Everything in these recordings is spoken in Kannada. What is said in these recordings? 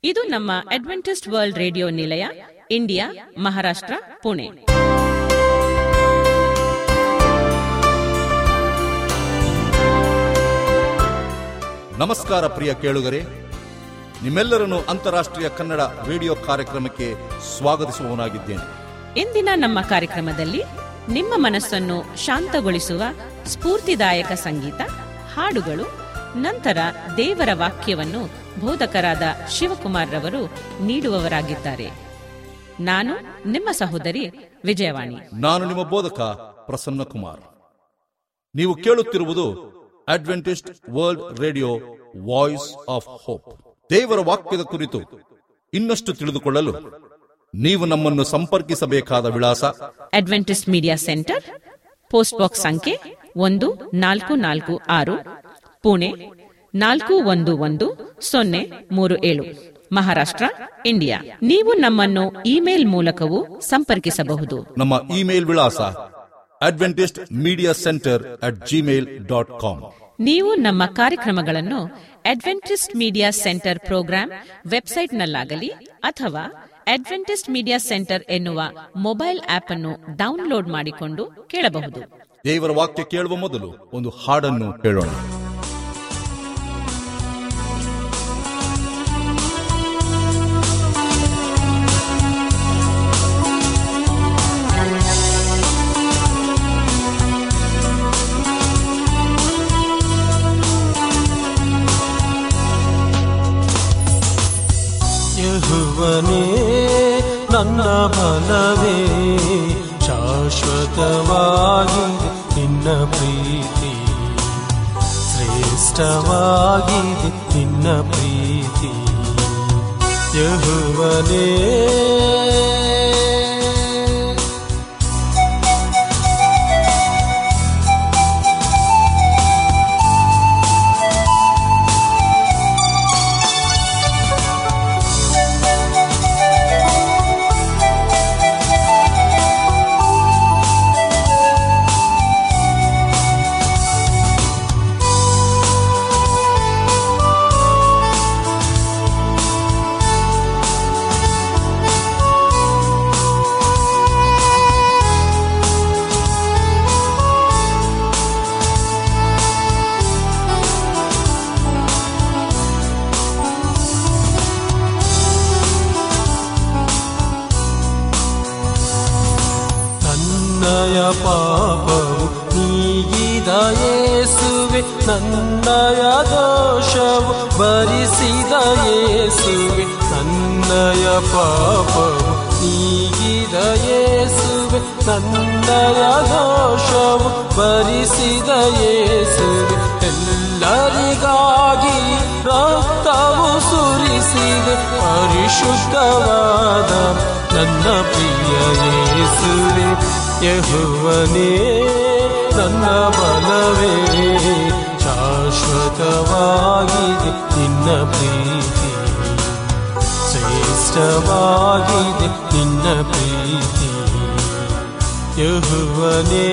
ಇದು ನಮ್ಮ ಅಡ್ವೆಂಟಿಸ್ಟ್ ವರ್ಲ್ಡ್ ರೇಡಿಯೋ ನಿಲಯ ಇಂಡಿಯಾ ಮಹಾರಾಷ್ಟ್ರ ಪುಣೆ ನಮಸ್ಕಾರ ಪ್ರಿಯ ಕೇಳುಗರೆ ನಿಮ್ಮೆಲ್ಲರನ್ನು ಅಂತಾರಾಷ್ಟ್ರೀಯ ಕನ್ನಡ ರೇಡಿಯೋ ಕಾರ್ಯಕ್ರಮಕ್ಕೆ ಸ್ವಾಗತಿಸುವವನಾಗಿದ್ದೇನೆ ಇಂದಿನ ನಮ್ಮ ಕಾರ್ಯಕ್ರಮದಲ್ಲಿ ನಿಮ್ಮ ಮನಸ್ಸನ್ನು ಶಾಂತಗೊಳಿಸುವ ಸ್ಫೂರ್ತಿದಾಯಕ ಸಂಗೀತ ಹಾಡುಗಳು ನಂತರ ದೇವರ ವಾಕ್ಯವನ್ನು ಬೋಧಕರಾದ ಶಿವಕುಮಾರ್ ರವರು ನೀಡುವವರಾಗಿದ್ದಾರೆ ನಾನು ನಿಮ್ಮ ಸಹೋದರಿ ವಿಜಯವಾಣಿ ನಾನು ನಿಮ್ಮ ಬೋಧಕ ಪ್ರಸನ್ನ ಕುಮಾರ್ ನೀವು ಕೇಳುತ್ತಿರುವುದು Adventist world radio voice of hope ದೇವರ ವಾಕ್ಯದ ಕುರಿತು ಇನ್ನಷ್ಟು ತಿಳಿದುಕೊಳ್ಳಲು ನೀವು ನಮ್ಮನ್ನು ಸಂಪರ್ಕಿಸಬೇಕಾದ ವಿಳಾಸ Adventist media centre post box ಸಂಖ್ಯೆ ಒಂದು ನಾಲ್ಕು ನಾಲ್ಕು ಆರು ಪುಣೆ ನಾಲ್ಕು ಒಂದು ಒಂದು ಸೊನ್ನೆ ಮೂರು ಏಳು ಮಹಾರಾಷ್ಟ್ರ ಇಂಡಿಯಾ ನೀವು ನಮ್ಮನ್ನು ಇಮೇಲ್ ಮೂಲಕವೂ ಸಂಪರ್ಕಿಸಬಹುದು ನಮ್ಮ ಇಮೇಲ್ ವಿಳಾಸ Adventist media centre at Gmail dot com ನೀವು ನಮ್ಮ ಕಾರ್ಯಕ್ರಮಗಳನ್ನು ಅಡ್ವೆಂಟಿಸ್ಟ್ ಮೀಡಿಯಾ ಸೆಂಟರ್ ಪ್ರೋಗ್ರಾಂ ವೆಬ್ಸೈಟ್ನಲ್ಲಾಗಲಿ ಅಥವಾ ಅಡ್ವೆಂಟಿಸ್ಟ್ ಮೀಡಿಯಾ ಸೆಂಟರ್ ಎನ್ನುವ ಮೊಬೈಲ್ ಆಪ್ ಅನ್ನು ಡೌನ್ಲೋಡ್ ಮಾಡಿಕೊಂಡು ಕೇಳಬಹುದು ದೇವರ ವಾಕ್ಯ ಕೇಳುವ ಮೊದಲು ಒಂದು ಹಾಡನ್ನು ಕೇಳೋಣ ಯಹುವನೇ ನನ್ನ ಬಲವೇ ಶಾಶ್ವತವಾಗಿದೆ ನಿನ್ನ ಪ್ರೀತಿ ಶ್ರೇಷ್ಠವಾಗಿದೆ ನಿನ್ನ ಪ್ರೀತಿ ಯಹುವನೇ ನನ್ನಯ ಪಾಪವು ನೀಗಿದ ಯೇಸುವೆ ನನ್ನಯ ದೋಷವು ಭರಿಸಿದ ಯೇಸುವೆ ನನ್ನಯ ಪಾಪವು ನೀಗಿದ ಯೇಸುವೆ ನನ್ನಯ ದೋಷವು ಭರಿಸಿದ ಯೇಸುವೆ ಎಲ್ಲರಿಗಾಗಿ ರಕ್ತವು ಸುರಿಸಿದೆ ಪರಿಶುದ್ಧವಾದ ನನ್ನ ಪ್ರಿಯ ಯೇಸುವೆ ಯಹುವನೇ ನನ್ನ ಬಲವೇ ಶಾಶ್ವತವಾಗಿದೆ ನಿನ್ನ ಪ್ರೀತಿ ಶ್ರೇಷ್ಠವಾಗಿದೆ ನಿನ್ನ ಪ್ರೀತಿ ಯಹುವನೇ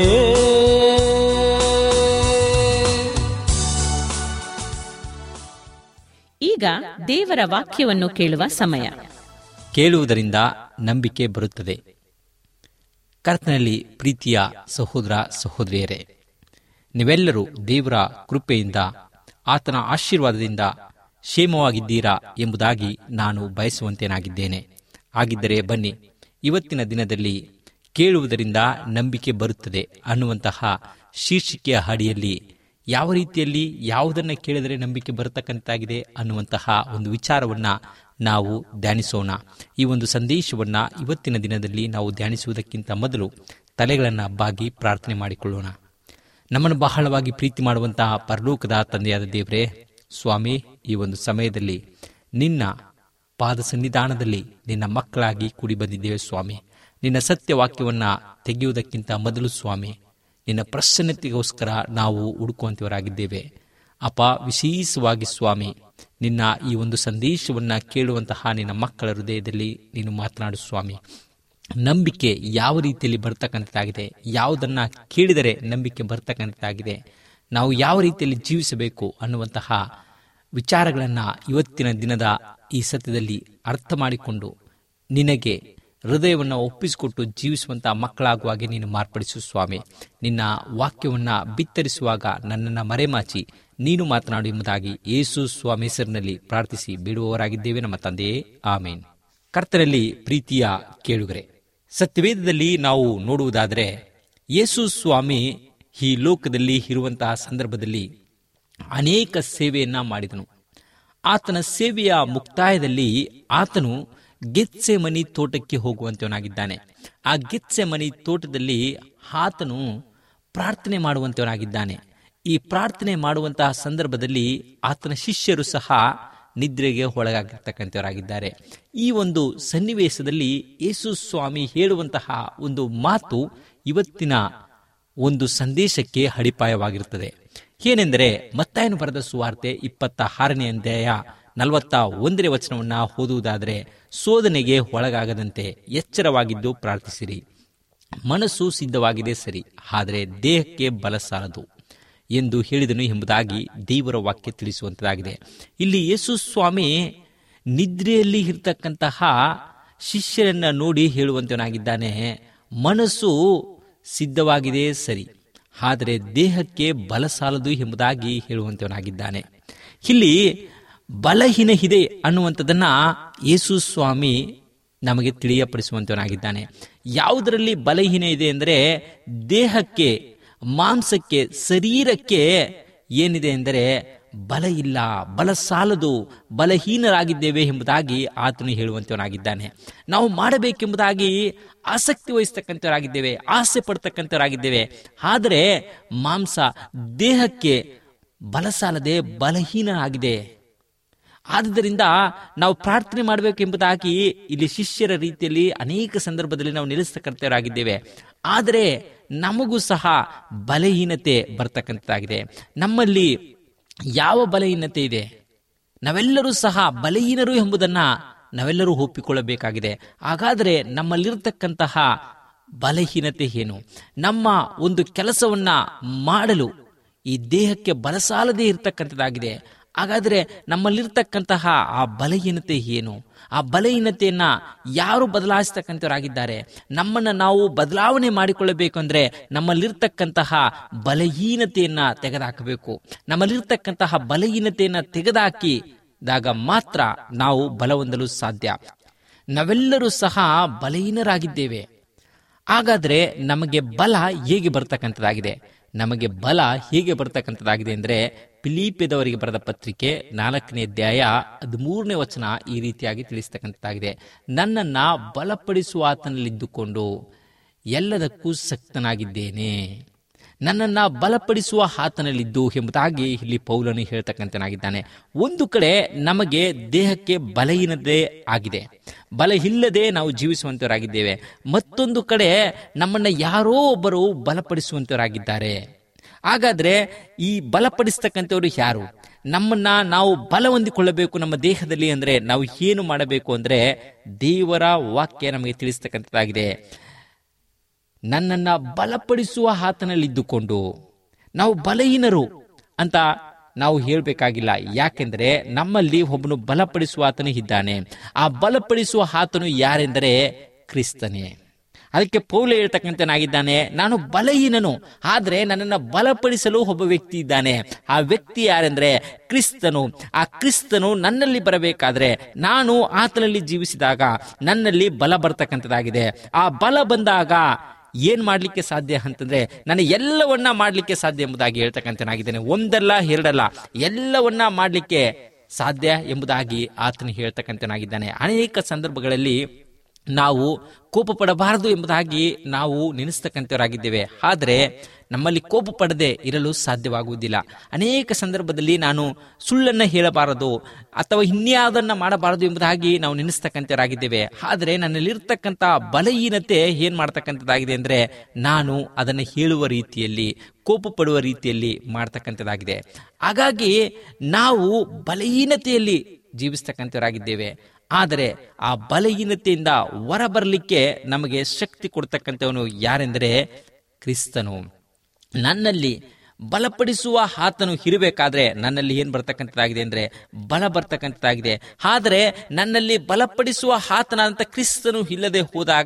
ಈಗ ದೇವರ ವಾಕ್ಯವನ್ನು ಕೇಳುವ ಸಮಯ ಕೇಳುವುದರಿಂದ ನಂಬಿಕೆ ಬರುತ್ತದೆ ಕರ್ತನಲ್ಲಿ ಪ್ರೀತಿಯ ಸಹೋದರ ಸಹೋದರಿಯರೇ ನೀವೆಲ್ಲರೂ ದೇವರ ಕೃಪೆಯಿಂದ ಆತನ ಆಶೀರ್ವಾದದಿಂದ ಕ್ಷೇಮವಾಗಿದ್ದೀರಾ ಎಂಬುದಾಗಿ ನಾನು ಬಯಸುವಂತೇನಾಗಿದ್ದೇನೆ ಹಾಗಿದ್ದರೆ ಬನ್ನಿ ಇವತ್ತಿನ ದಿನದಲ್ಲಿ ಕೇಳುವುದರಿಂದ ನಂಬಿಕೆ ಬರುತ್ತದೆ ಅನ್ನುವಂತಹ ಶೀರ್ಷಿಕೆಯ ಅಡಿಯಲ್ಲಿ ಯಾವ ರೀತಿಯಲ್ಲಿ ಯಾವುದನ್ನು ಕೇಳಿದರೆ ನಂಬಿಕೆ ಬರತಕ್ಕಂತಾಗಿದೆ ಅನ್ನುವಂತಹ ಒಂದು ವಿಚಾರವನ್ನ ನಾವು ಧ್ಯಾನಿಸೋಣ ಈ ಒಂದು ಸಂದೇಶವನ್ನ ಇವತ್ತಿನ ದಿನದಲ್ಲಿ ನಾವು ಧ್ಯಾನಿಸುವುದಕ್ಕಿಂತ ಮೊದಲು ತಲೆಗಳನ್ನು ಬಾಗಿ ಪ್ರಾರ್ಥನೆ ಮಾಡಿಕೊಳ್ಳೋಣ ನಮ್ಮನ್ನು ಬಹಳವಾಗಿ ಪ್ರೀತಿ ಮಾಡುವಂತಹ ಪರಲೋಕದ ತಂದೆಯಾದ ದೇವರೇ ಸ್ವಾಮಿ ಈ ಒಂದು ಸಮಯದಲ್ಲಿ ನಿನ್ನ ಪಾದ ಸನ್ನಿಧಾನದಲ್ಲಿ ನಿನ್ನ ಮಕ್ಕಳಾಗಿ ಕೂಡಿ ಬಂದಿದ್ದೇವೆ ಸ್ವಾಮಿ ನಿನ್ನ ಸತ್ಯವಾಕ್ಯವನ್ನ ತೆಗೆಯುವುದಕ್ಕಿಂತ ಮೊದಲು ಸ್ವಾಮಿ ನಿನ್ನ ಪ್ರಸನ್ನತೆಗೋಸ್ಕರ ನಾವು ಹುಡುಕುವಂತವರಾಗಿದ್ದೇವೆ ಅಪ ವಿಶೇಷವಾಗಿ ಸ್ವಾಮಿ ನಿನ್ನ ಈ ಒಂದು ಸಂದೇಶವನ್ನ ಕೇಳುವಂತಹ ನಿನ್ನ ಮಕ್ಕಳ ಹೃದಯದಲ್ಲಿ ನೀನು ಮಾತನಾಡು ಸ್ವಾಮಿ ನಂಬಿಕೆ ಯಾವ ರೀತಿಯಲ್ಲಿ ಬರ್ತಕ್ಕಂಥದ್ದಾಗಿದೆ ಯಾವುದನ್ನ ಕೇಳಿದರೆ ನಂಬಿಕೆ ಬರ್ತಕ್ಕಂಥದ್ದಾಗಿದೆ ನಾವು ಯಾವ ರೀತಿಯಲ್ಲಿ ಜೀವಿಸಬೇಕು ಅನ್ನುವಂತಹ ವಿಚಾರಗಳನ್ನು ಇವತ್ತಿನ ದಿನದ ಈ ಸತ್ಯದಲ್ಲಿ ಅರ್ಥ ಮಾಡಿಕೊಂಡು ನಿನಗೆ ಹೃದಯವನ್ನು ಒಪ್ಪಿಸಿಕೊಟ್ಟು ಜೀವಿಸುವಂತಹ ಮಕ್ಕಳಾಗುವ ಹಾಗೆ ನೀನು ಮಾರ್ಪಡಿಸು ಸ್ವಾಮಿ ನಿನ್ನ ವಾಕ್ಯವನ್ನು ಬಿತ್ತರಿಸುವಾಗ ನನ್ನನ್ನು ಮರೆಮಾಚಿ ನೀನು ಮಾತನಾಡು ಎಂಬುದಾಗಿ ಯೇಸು ಸ್ವಾಮಿ ಹೆಸರಿನಲ್ಲಿ ಪ್ರಾರ್ಥಿಸಿ ಬಿಡುವವರಾಗಿದ್ದೇವೆ ನಮ್ಮ ತಂದೆಯೇ ಆಮೇನ್ ಕರ್ತನಲ್ಲಿ ಪ್ರೀತಿಯ ಕೇಳುಗರೆ ಸತ್ಯವೇದದಲ್ಲಿ ನಾವು ನೋಡುವುದಾದರೆ ಯೇಸು ಸ್ವಾಮಿ ಈ ಲೋಕದಲ್ಲಿ ಇರುವಂತಹ ಸಂದರ್ಭದಲ್ಲಿ ಅನೇಕ ಸೇವೆಯನ್ನ ಮಾಡಿದನು ಆತನ ಸೇವೆಯ ಮುಕ್ತಾಯದಲ್ಲಿ ಆತನು ಗೆತ್ಸೆ ಮನಿ ತೋಟಕ್ಕೆ ಹೋಗುವಂತವನಾಗಿದ್ದಾನೆ ಆ ಗೆತ್ಸೆ ಮನಿ ತೋಟದಲ್ಲಿ ಆತನು ಪ್ರಾರ್ಥನೆ ಮಾಡುವಂತವನಾಗಿದ್ದಾನೆ ಈ ಪ್ರಾರ್ಥನೆ ಮಾಡುವಂತಹ ಸಂದರ್ಭದಲ್ಲಿ ಆತನ ಶಿಷ್ಯರು ಸಹ ನಿದ್ರೆಗೆ ಒಳಗಾಗಿರ್ತಕ್ಕಂಥವರಾಗಿದ್ದಾರೆ ಈ ಒಂದು ಸನ್ನಿವೇಶದಲ್ಲಿ ಯೇಸು ಸ್ವಾಮಿ ಹೇಳುವಂತಹ ಒಂದು ಮಾತು ಇವತ್ತಿನ ಒಂದು ಸಂದೇಶಕ್ಕೆ ಅಡಿಪಾಯವಾಗಿರುತ್ತದೆ ಏನೆಂದರೆ ಮತ್ತಾಯನು ಬರೆದ ಸುವಾರ್ತೆ ಇಪ್ಪತ್ತ ಆರನೇ ಅಧ್ಯಾಯ ನಲವತ್ತ ಒಂದನೇ ವಚನವನ್ನ ಓದುವುದಾದರೆ ಸೋದನೆಗೆ ಒಳಗಾಗದಂತೆ ಎಚ್ಚರವಾಗಿದ್ದು ಪ್ರಾರ್ಥಿಸಿರಿ ಮನಸ್ಸು ಸಿದ್ಧವಾಗಿದೆ ಸರಿ ಆದರೆ ದೇಹಕ್ಕೆ ಬಲ ಸಾಲದು ಎಂದು ಹೇಳಿದನು ಎಂಬುದಾಗಿ ದೇವರ ವಾಕ್ಯ ತಿಳಿಸುವಂತದಾಗಿದೆ ಇಲ್ಲಿ ಯೇಸು ಸ್ವಾಮಿ ನಿದ್ರೆಯಲ್ಲಿ ಇರ್ತಕ್ಕಂತಹ ಶಿಷ್ಯರನ್ನ ನೋಡಿ ಹೇಳುವಂತವನಾಗಿದ್ದಾನೆ ಮನಸ್ಸು ಸಿದ್ಧವಾಗಿದೆ ಸರಿ ಆದರೆ ದೇಹಕ್ಕೆ ಬಲ ಸಾಲದು ಎಂಬುದಾಗಿ ಹೇಳುವಂತವನಾಗಿದ್ದಾನೆ ಇಲ್ಲಿ ಬಲಹೀನ ಇದೆ ಅನ್ನುವಂಥದ್ದನ್ನ ಯೇಸು ಸ್ವಾಮಿ ನಮಗೆ ತಿಳಿಯಪಡಿಸುವಂತವನಾಗಿದ್ದಾನೆ ಯಾವುದರಲ್ಲಿ ಬಲಹೀನ ಇದೆ ಅಂದರೆ ದೇಹಕ್ಕೆ ಮಾಂಸಕ್ಕೆ ಶರೀರಕ್ಕೆ ಏನಿದೆ ಎಂದರೆ ಬಲ ಇಲ್ಲ ಬಲ ಸಾಲದು ಬಲಹೀನರಾಗಿದ್ದೇವೆ ಎಂಬುದಾಗಿ ಆತನು ಹೇಳುವಂತವನಾಗಿದ್ದಾನೆ ನಾವು ಮಾಡಬೇಕೆಂಬುದಾಗಿ ಆಸಕ್ತಿ ವಹಿಸ್ತಕ್ಕಂಥವರಾಗಿದ್ದೇವೆ ಆಸೆ ಪಡ್ತಕ್ಕಂಥವರಾಗಿದ್ದೇವೆ ಆದರೆ ಮಾಂಸ ದೇಹಕ್ಕೆ ಬಲ ಸಾಲದೆ ಬಲಹೀನರಾಗಿದೆ ಆದುದರಿಂದ ನಾವು ಪ್ರಾರ್ಥನೆ ಮಾಡಬೇಕೆಂಬುದಾಗಿ ಇಲ್ಲಿ ಶಿಷ್ಯರ ರೀತಿಯಲ್ಲಿ ಅನೇಕ ಸಂದರ್ಭದಲ್ಲಿ ನಾವು ನಿಲ್ಲಿಸ್ತಕ್ಕಂಥವರಾಗಿದ್ದೇವೆ ಆದರೆ ನಮಗೂ ಸಹ ಬಲಹೀನತೆ ಬರ್ತಕ್ಕಂಥದ್ದಾಗಿದೆ ನಮ್ಮಲ್ಲಿ ಯಾವ ಬಲಹೀನತೆ ಇದೆ ನಾವೆಲ್ಲರೂ ಸಹ ಬಲಹೀನರು ಎಂಬುದನ್ನ ನಾವೆಲ್ಲರೂ ಒಪ್ಪಿಕೊಳ್ಳಬೇಕಾಗಿದೆ ಹಾಗಾದರೆ ನಮ್ಮಲ್ಲಿರ್ತಕ್ಕಂತಹ ಬಲಹೀನತೆ ಏನು ನಮ್ಮ ಒಂದು ಕೆಲಸವನ್ನ ಮಾಡಲು ಈ ದೇಹಕ್ಕೆ ಬಲಸಾಲದೇ ಇರತಕ್ಕಂಥದ್ದಾಗಿದೆ ಹಾಗಾದರೆ ನಮ್ಮಲ್ಲಿರ್ತಕ್ಕಂತಹ ಆ ಬಲಹೀನತೆ ಏನು ಆ ಬಲಹೀನತೆಯನ್ನ ಯಾರು ಬದಲಾಯಿಸ್ತಕ್ಕಂಥವರಾಗಿದ್ದಾರೆ ನಮ್ಮನ್ನ ನಾವು ಬದಲಾವಣೆ ಮಾಡಿಕೊಳ್ಳಬೇಕು ಅಂದ್ರೆ ನಮ್ಮಲ್ಲಿರ್ತಕ್ಕಂತಹ ಬಲಹೀನತೆಯನ್ನ ತೆಗೆದುಹಾಕಬೇಕು ನಮ್ಮಲ್ಲಿರ್ತಕ್ಕಂತಹ ಬಲಹೀನತೆಯನ್ನ ತೆಗೆದುಹಾಕಿದಾಗ ಮಾತ್ರ ನಾವು ಬಲ ಹೊಂದಲು ಸಾಧ್ಯ ನಾವೆಲ್ಲರೂ ಸಹ ಬಲಹೀನರಾಗಿದ್ದೇವೆ ಹಾಗಾದ್ರೆ ನಮಗೆ ಬಲ ಹೇಗೆ ಬರ್ತಕ್ಕಂಥದ್ದಾಗಿದೆ ನಮಗೆ ಬಲ ಹೇಗೆ ಬರ್ತಕ್ಕಂಥದ್ದಾಗಿದೆ ಅಂದರೆ ಪಿಲೀಪಿದವರಿಗೆ ಬರೆದ ಪತ್ರಿಕೆ ನಾಲ್ಕನೇ ಅಧ್ಯಾಯ ಹದಿಮೂರನೇ ವಚನ ಈ ರೀತಿಯಾಗಿ ತಿಳಿಸ್ತಕ್ಕಂಥದ್ದಾಗಿದೆ ನನ್ನನ್ನ ಬಲಪಡಿಸುವ ಆತನಲ್ಲಿದ್ದುಕೊಂಡು ಎಲ್ಲದಕ್ಕೂ ಸಕ್ತನಾಗಿದ್ದೇನೆ ನನ್ನನ್ನ ಬಲಪಡಿಸುವ ಆತನಲ್ಲಿದ್ದು ಎಂಬುದಾಗಿ ಇಲ್ಲಿ ಪೌಲನು ಹೇಳ್ತಕ್ಕಂಥನಾಗಿದ್ದಾನೆ ಒಂದು ಕಡೆ ನಮಗೆ ದೇಹಕ್ಕೆ ಬಲಹೀನತೆ ಆಗಿದೆ ಬಲ ಇಲ್ಲದೆ ನಾವು ಜೀವಿಸುವಂತವರಾಗಿದ್ದೇವೆ ಮತ್ತೊಂದು ಕಡೆ ನಮ್ಮನ್ನ ಯಾರೋ ಒಬ್ಬರು ಬಲಪಡಿಸುವಂತವರಾಗಿದ್ದಾರೆ ಹಾಗಾದ್ರೆ ಈ ಬಲಪಡಿಸ್ತಕ್ಕಂಥವ್ರು ಯಾರು ನಮ್ಮನ್ನ ನಾವು ಬಲ ಹೊಂದಿಕೊಳ್ಳಬೇಕು ನಮ್ಮ ದೇಹದಲ್ಲಿ ಅಂದ್ರೆ ನಾವು ಏನು ಮಾಡಬೇಕು ಅಂದ್ರೆ ದೇವರ ವಾಕ್ಯ ನಮಗೆ ತಿಳಿಸ್ತಕ್ಕಂಥದ್ದಾಗಿದೆ ನನ್ನನ್ನ ಬಲಪಡಿಸುವ ಆತನಲ್ಲಿದ್ದುಕೊಂಡು ನಾವು ಬಲಹೀನರು ಅಂತ ನಾವು ಹೇಳಬೇಕಾಗಿಲ್ಲ ಯಾಕೆಂದ್ರೆ ನಮ್ಮಲ್ಲಿ ಒಬ್ಬನು ಬಲಪಡಿಸುವ ಆತನು ಇದ್ದಾನೆ ಆ ಬಲಪಡಿಸುವ ಆತನು ಯಾರೆಂದರೆ ಕ್ರಿಸ್ತನೇ ಅದಕ್ಕೆ ಪೌಲ ಹೇಳ್ತಕ್ಕಂಥನಾಗಿದ್ದಾನೆ ನಾನು ಬಲಹೀನನು ಆದ್ರೆ ನನ್ನನ್ನು ಬಲಪಡಿಸಲು ಒಬ್ಬ ವ್ಯಕ್ತಿ ಇದ್ದಾನೆ ಆ ವ್ಯಕ್ತಿ ಯಾರೆಂದ್ರೆ ಕ್ರಿಸ್ತನು ಆ ಕ್ರಿಸ್ತನು ನನ್ನಲ್ಲಿ ಬರಬೇಕಾದ್ರೆ ನಾನು ಆತನಲ್ಲಿ ಜೀವಿಸಿದಾಗ ನನ್ನಲ್ಲಿ ಬಲ ಬರ್ತಕ್ಕಂಥದ್ದಾಗಿದೆ ಆ ಬಲ ಬಂದಾಗ ಏನ್ ಮಾಡ್ಲಿಕ್ಕೆ ಸಾಧ್ಯ ಅಂತಂದ್ರೆ ನಾನು ಎಲ್ಲವನ್ನ ಮಾಡ್ಲಿಕ್ಕೆ ಸಾಧ್ಯ ಎಂಬುದಾಗಿ ಹೇಳ್ತಕ್ಕಂಥನಾಗಿದ್ದೇನೆ ಒಂದಲ್ಲ ಎರಡಲ್ಲ ಎಲ್ಲವನ್ನ ಮಾಡ್ಲಿಕ್ಕೆ ಸಾಧ್ಯ ಎಂಬುದಾಗಿ ಆತನು ಹೇಳ್ತಕ್ಕಂಥನಾಗಿದ್ದಾನೆ ಅನೇಕ ಸಂದರ್ಭಗಳಲ್ಲಿ ನಾವು ಕೋಪ ಪಡಬಾರದು ಎಂಬುದಾಗಿ ನಾವು ನೆನೆಸ್ತಕ್ಕಂಥವರಾಗಿದ್ದೇವೆ ಆದರೆ ನಮ್ಮಲ್ಲಿ ಕೋಪ ಪಡದೆ ಇರಲು ಸಾಧ್ಯವಾಗುವುದಿಲ್ಲ ಅನೇಕ ಸಂದರ್ಭದಲ್ಲಿ ನಾನು ಸುಳ್ಳನ್ನ ಹೇಳಬಾರದು ಅಥವಾ ಇನ್ಯಾವುದನ್ನ ಮಾಡಬಾರದು ಎಂಬುದಾಗಿ ನಾವು ನೆನೆಸ್ತಕ್ಕಂಥವರಾಗಿದ್ದೇವೆ ಆದರೆ ನನ್ನಲ್ಲಿರ್ತಕ್ಕಂಥ ಬಲಹೀನತೆ ಏನ್ ಮಾಡ್ತಕ್ಕಂಥದ್ದಾಗಿದೆ ಅಂದ್ರೆ ನಾನು ಅದನ್ನು ಹೇಳುವ ರೀತಿಯಲ್ಲಿ ಕೋಪ ಪಡುವ ರೀತಿಯಲ್ಲಿ ಮಾಡ್ತಕ್ಕಂಥದ್ದಾಗಿದೆ ಹಾಗಾಗಿ ನಾವು ಬಲಹೀನತೆಯಲ್ಲಿ ಜೀವಿಸ್ತಕ್ಕಂಥವರಾಗಿದ್ದೇವೆ ಆದರೆ ಆ ಬಲಹೀನತೆಯಿಂದ ಹೊರಬರಲಿಕ್ಕೆ ನಮಗೆ ಶಕ್ತಿ ಕೊಡ್ತಕ್ಕಂಥವನು ಯಾರೆಂದರೆ ಕ್ರಿಸ್ತನು ನನ್ನಲ್ಲಿ ಬಲಪಡಿಸುವ ಆತನು ಇರಬೇಕಾದ್ರೆ ನನ್ನಲ್ಲಿ ಏನ್ ಬರ್ತಕ್ಕಂಥದ್ದಾಗಿದೆ ಅಂದ್ರೆ ಬಲ ಬರ್ತಕ್ಕಂಥದ್ದಾಗಿದೆ ಆದರೆ ನನ್ನಲ್ಲಿ ಬಲಪಡಿಸುವ ಆತನಾದಂಥ ಕ್ರಿಸ್ತನು ಇಲ್ಲದೆ ಹೋದಾಗ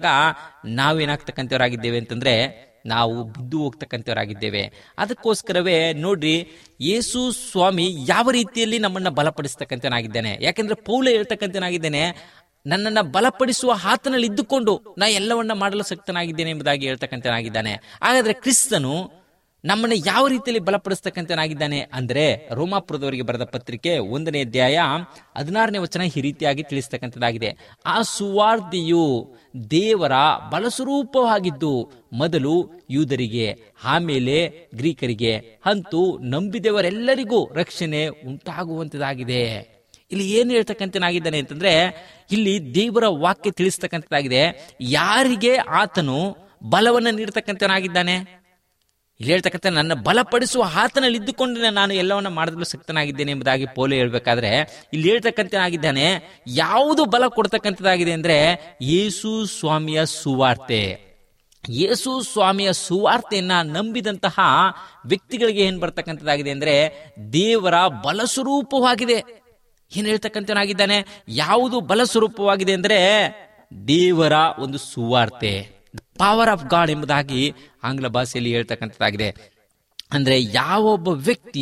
ನಾವೇನಾಗ್ತಕ್ಕಂಥವರಾಗಿದ್ದೇವೆ ಅಂತಂದ್ರೆ ನಾವು ಬಿದ್ದು ಹೋಗ್ತಕ್ಕಂಥವರಾಗಿದ್ದೇವೆ ಅದಕ್ಕೋಸ್ಕರವೇ ನೋಡ್ರಿ ಯೇಸು ಸ್ವಾಮಿ ಯಾವ ರೀತಿಯಲ್ಲಿ ನಮ್ಮನ್ನ ಬಲಪಡಿಸ್ತಕ್ಕಂಥನಾಗಿದ್ದಾನೆ ಯಾಕಂದ್ರೆ ಪೌಲ ಹೇಳ್ತಕ್ಕಂಥನಾಗಿದ್ದೇನೆ ನನ್ನನ್ನ ಬಲಪಡಿಸುವ ಆತನಲ್ಲಿ ಇದ್ದುಕೊಂಡು ನಾ ಎಲ್ಲವನ್ನ ಮಾಡಲು ಶಕ್ತನಾಗಿದ್ದೇನೆ ಎಂಬುದಾಗಿ ಹೇಳ್ತಕ್ಕಂಥನಾಗಿದ್ದಾನೆ ಹಾಗಾದ್ರೆ ಕ್ರಿಸ್ತನು ನಮ್ಮನ್ನ ಯಾವ ರೀತಿಯಲ್ಲಿ ಬಲಪಡಿಸ್ತಕ್ಕಂಥನಾಗಿದ್ದಾನೆ ಅಂದ್ರೆ ರೋಮಾಪುರದವರಿಗೆ ಬರೆದ ಪತ್ರಿಕೆ ಒಂದನೇ ಅಧ್ಯಾಯ ಹದಿನಾರನೇ ವಚನ ಈ ರೀತಿಯಾಗಿ ತಿಳಿಸ್ತಕ್ಕಂಥದ್ದಾಗಿದೆ ಆ ಸುವಾರ್ಧಿಯು ದೇವರ ಬಲಸ್ವರೂಪವಾಗಿದ್ದು ಮೊದಲು ಯೂದರಿಗೆ ಆಮೇಲೆ ಗ್ರೀಕರಿಗೆ ಅಂತೂ ನಂಬಿದವರೆಲ್ಲರಿಗೂ ರಕ್ಷಣೆ ಉಂಟಾಗುವಂತದಾಗಿದೆ ಇಲ್ಲಿ ಏನು ಹೇಳ್ತಕ್ಕಂಥನಾಗಿದ್ದಾನೆ ಅಂತಂದ್ರೆ ಇಲ್ಲಿ ದೇವರ ವಾಕ್ಯ ತಿಳಿಸ್ತಕ್ಕಂಥದ್ದಾಗಿದೆ ಯಾರಿಗೆ ಆತನು ಬಲವನ್ನು ನೀಡ್ತಕ್ಕಂಥನಾಗಿದ್ದಾನೆ ಇಲ್ಲಿ ಹೇಳ್ತಕ್ಕಂಥ ನನ್ನ ಬಲಪಡಿಸುವ ಆತನಲ್ಲಿ ಇದ್ದುಕೊಂಡು ನಾನು ಎಲ್ಲವನ್ನ ಮಾಡಲು ಶಕ್ತನಾಗಿದ್ದೇನೆ ಎಂಬುದಾಗಿ ಪೋಲೆ ಹೇಳ್ಬೇಕಾದ್ರೆ ಇಲ್ಲಿ ಹೇಳ್ತಕ್ಕಂಥನಾಗಿದ್ದಾನೆ ಯಾವುದು ಬಲ ಕೊಡ್ತಕ್ಕಂಥದ್ದಾಗಿದೆ ಅಂದ್ರೆ ಯೇಸು ಸ್ವಾಮಿಯ ಸುವಾರ್ತೆ ಯೇಸು ಸ್ವಾಮಿಯ ಸುವಾರ್ತೆಯನ್ನ ನಂಬಿದಂತಹ ವ್ಯಕ್ತಿಗಳಿಗೆ ಏನ್ ಬರ್ತಕ್ಕಂಥದ್ದಾಗಿದೆ ಅಂದ್ರೆ ದೇವರ ಬಲಸ್ವರೂಪವಾಗಿದೆ ಏನ್ ಹೇಳ್ತಕ್ಕಂಥನಾಗಿದ್ದಾನೆ ಯಾವುದು ಬಲಸ್ವರೂಪವಾಗಿದೆ ಅಂದ್ರೆ ದೇವರ ಒಂದು ಸುವಾರ್ತೆ ಪವರ್ ಆಫ್ ಗಾಡ್ ಎಂಬುದಾಗಿ ಆಂಗ್ಲ ಭಾಷೆಯಲ್ಲಿ ಹೇಳ್ತಕ್ಕಂಥದ್ದಾಗಿದೆ ಅಂದ್ರೆ ಯಾವೊಬ್ಬ ವ್ಯಕ್ತಿ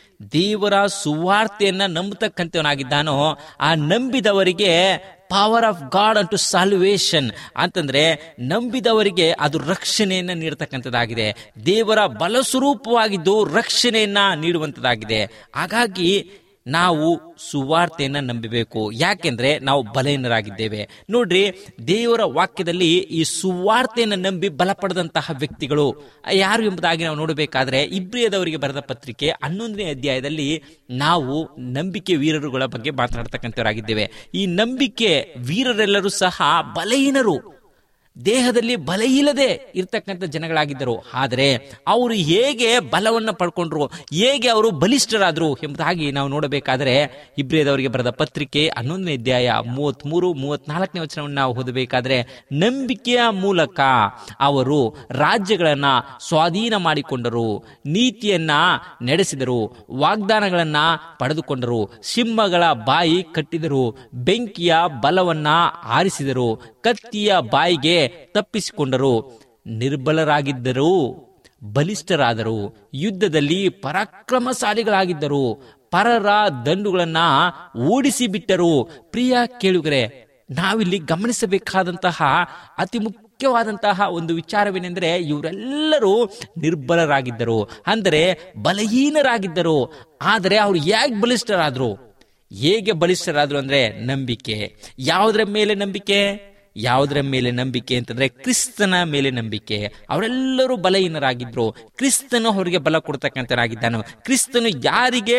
ದೇವರ ಸುವಾರ್ತೆಯನ್ನ ನಂಬತಕ್ಕಂಥವನಾಗಿದ್ದಾನೋ ಆ ನಂಬಿದವರಿಗೆ power of God unto salvation ಅಂತಂದ್ರೆ ನಂಬಿದವರಿಗೆ ಅದು ರಕ್ಷಣೆಯನ್ನ ನೀಡತಕ್ಕಂಥದ್ದಾಗಿದೆ ದೇವರ ಬಲಸ್ವರೂಪವಾಗಿದ್ದು ರಕ್ಷಣೆಯನ್ನ ನೀಡುವಂಥದ್ದಾಗಿದೆ ಹಾಗಾಗಿ ನಾವು ಸುವಾರ್ತೆಯನ್ನ ನಂಬಬೇಕು ಯಾಕೆಂದ್ರೆ ನಾವು ಬಲಹೀನರಾಗಿದ್ದೇವೆ ನೋಡ್ರಿ ದೇವರ ವಾಕ್ಯದಲ್ಲಿ ಈ ಸುವಾರ್ತೆಯನ್ನ ನಂಬಿ ಬಲಪಡೆದಂತಹ ವ್ಯಕ್ತಿಗಳು ಯಾರು ಎಂಬುದಾಗಿ ನಾವು ನೋಡಬೇಕಾದ್ರೆ ಇಬ್ರಿಯದವರಿಗೆ ಬರೆದ ಪತ್ರಿಕೆ ಹನ್ನೊಂದನೇ ಅಧ್ಯಾಯದಲ್ಲಿ ನಾವು ನಂಬಿಕೆ ವೀರರುಗಳ ಬಗ್ಗೆ ಮಾತನಾಡ್ತಕ್ಕಂಥವರಾಗಿದ್ದೇವೆ ಈ ನಂಬಿಕೆ ವೀರರೆಲ್ಲರೂ ಸಹ ಬಲಹೀನರು ದೇಹದಲ್ಲಿ ಬಲ ಇಲ್ಲದೆ ಇರ್ತಕ್ಕಂಥ ಜನಗಳಾಗಿದ್ದರು ಆದರೆ ಅವರು ಹೇಗೆ ಬಲವನ್ನು ಪಡ್ಕೊಂಡ್ರು ಹೇಗೆ ಅವರು ಬಲಿಷ್ಠರಾದ್ರು ಎಂಬುದಾಗಿ ನಾವು ನೋಡಬೇಕಾದರೆ ಇಬ್ರಿಯದವರಿಗೆ ಬರೆದ ಪತ್ರಿಕೆ ಹನ್ನೊಂದನೇ ಅಧ್ಯಾಯ ಮೂವತ್ತ್ ಮೂರು ಮೂವತ್ನಾಲ್ಕನೇ ವಚನವನ್ನು ನಾವು ಓದಬೇಕಾದ್ರೆ ನಂಬಿಕೆಯ ಮೂಲಕ ಅವರು ರಾಜ್ಯಗಳನ್ನ ಸ್ವಾಧೀನ ಮಾಡಿಕೊಂಡರು ನೀತಿಯನ್ನ ನಡೆಸಿದರು ವಾಗ್ದಾನಗಳನ್ನ ಪಡೆದುಕೊಂಡರು ಸಿಂಹಗಳ ಬಾಯಿ ಕಟ್ಟಿದರು ಬೆಂಕಿಯ ಬಲವನ್ನ ಆರಿಸಿದರು ಕತ್ತಿಯ ಬಾಯಿಗೆ ತಪ್ಪಿಸಿಕೊಂಡರು ನಿರ್ಬಲರಾಗಿದ್ದರು ಬಲಿಷ್ಠರಾದರು ಯುದ್ಧದಲ್ಲಿ ಪರಾಕ್ರಮಶಾಲಿಗಳಾಗಿದ್ದರು ಪರರ ದಂಡುಗಳನ್ನ ಓಡಿಸಿ ಬಿಟ್ಟರು ಪ್ರಿಯ ಕೇಳುಗರೆ ನಾವಿಲ್ಲಿ ಗಮನಿಸಬೇಕಾದಂತಹ ಅತಿ ಮುಖ್ಯವಾದಂತಹ ಒಂದು ವಿಚಾರವೇನೆಂದರೆ ಇವರೆಲ್ಲರೂ ನಿರ್ಬಲರಾಗಿದ್ದರು ಅಂದರೆ ಬಲಹೀನರಾಗಿದ್ದರು ಆದರೆ ಅವರು ಹೇಗೆ ಬಲಿಷ್ಠರಾದ್ರು ಹೇಗೆ ಬಲಿಷ್ಠರಾದ್ರು ಅಂದ್ರೆ ನಂಬಿಕೆ ಯಾವುದರ ಮೇಲೆ ನಂಬಿಕೆ ಯಾವುದರ ಮೇಲೆ ನಂಬಿಕೆ ಅಂತಂದ್ರೆ ಕ್ರಿಸ್ತನ ಮೇಲೆ ನಂಬಿಕೆ ಅವರೆಲ್ಲರೂ ಬಲಹೀನರಾಗಿದ್ರು ಕ್ರಿಸ್ತನು ಅವರಿಗೆ ಬಲ ಕೊಡ್ತಕ್ಕಂಥನಾಗಿದ್ದಾನು ಕ್ರಿಸ್ತನು ಯಾರಿಗೆ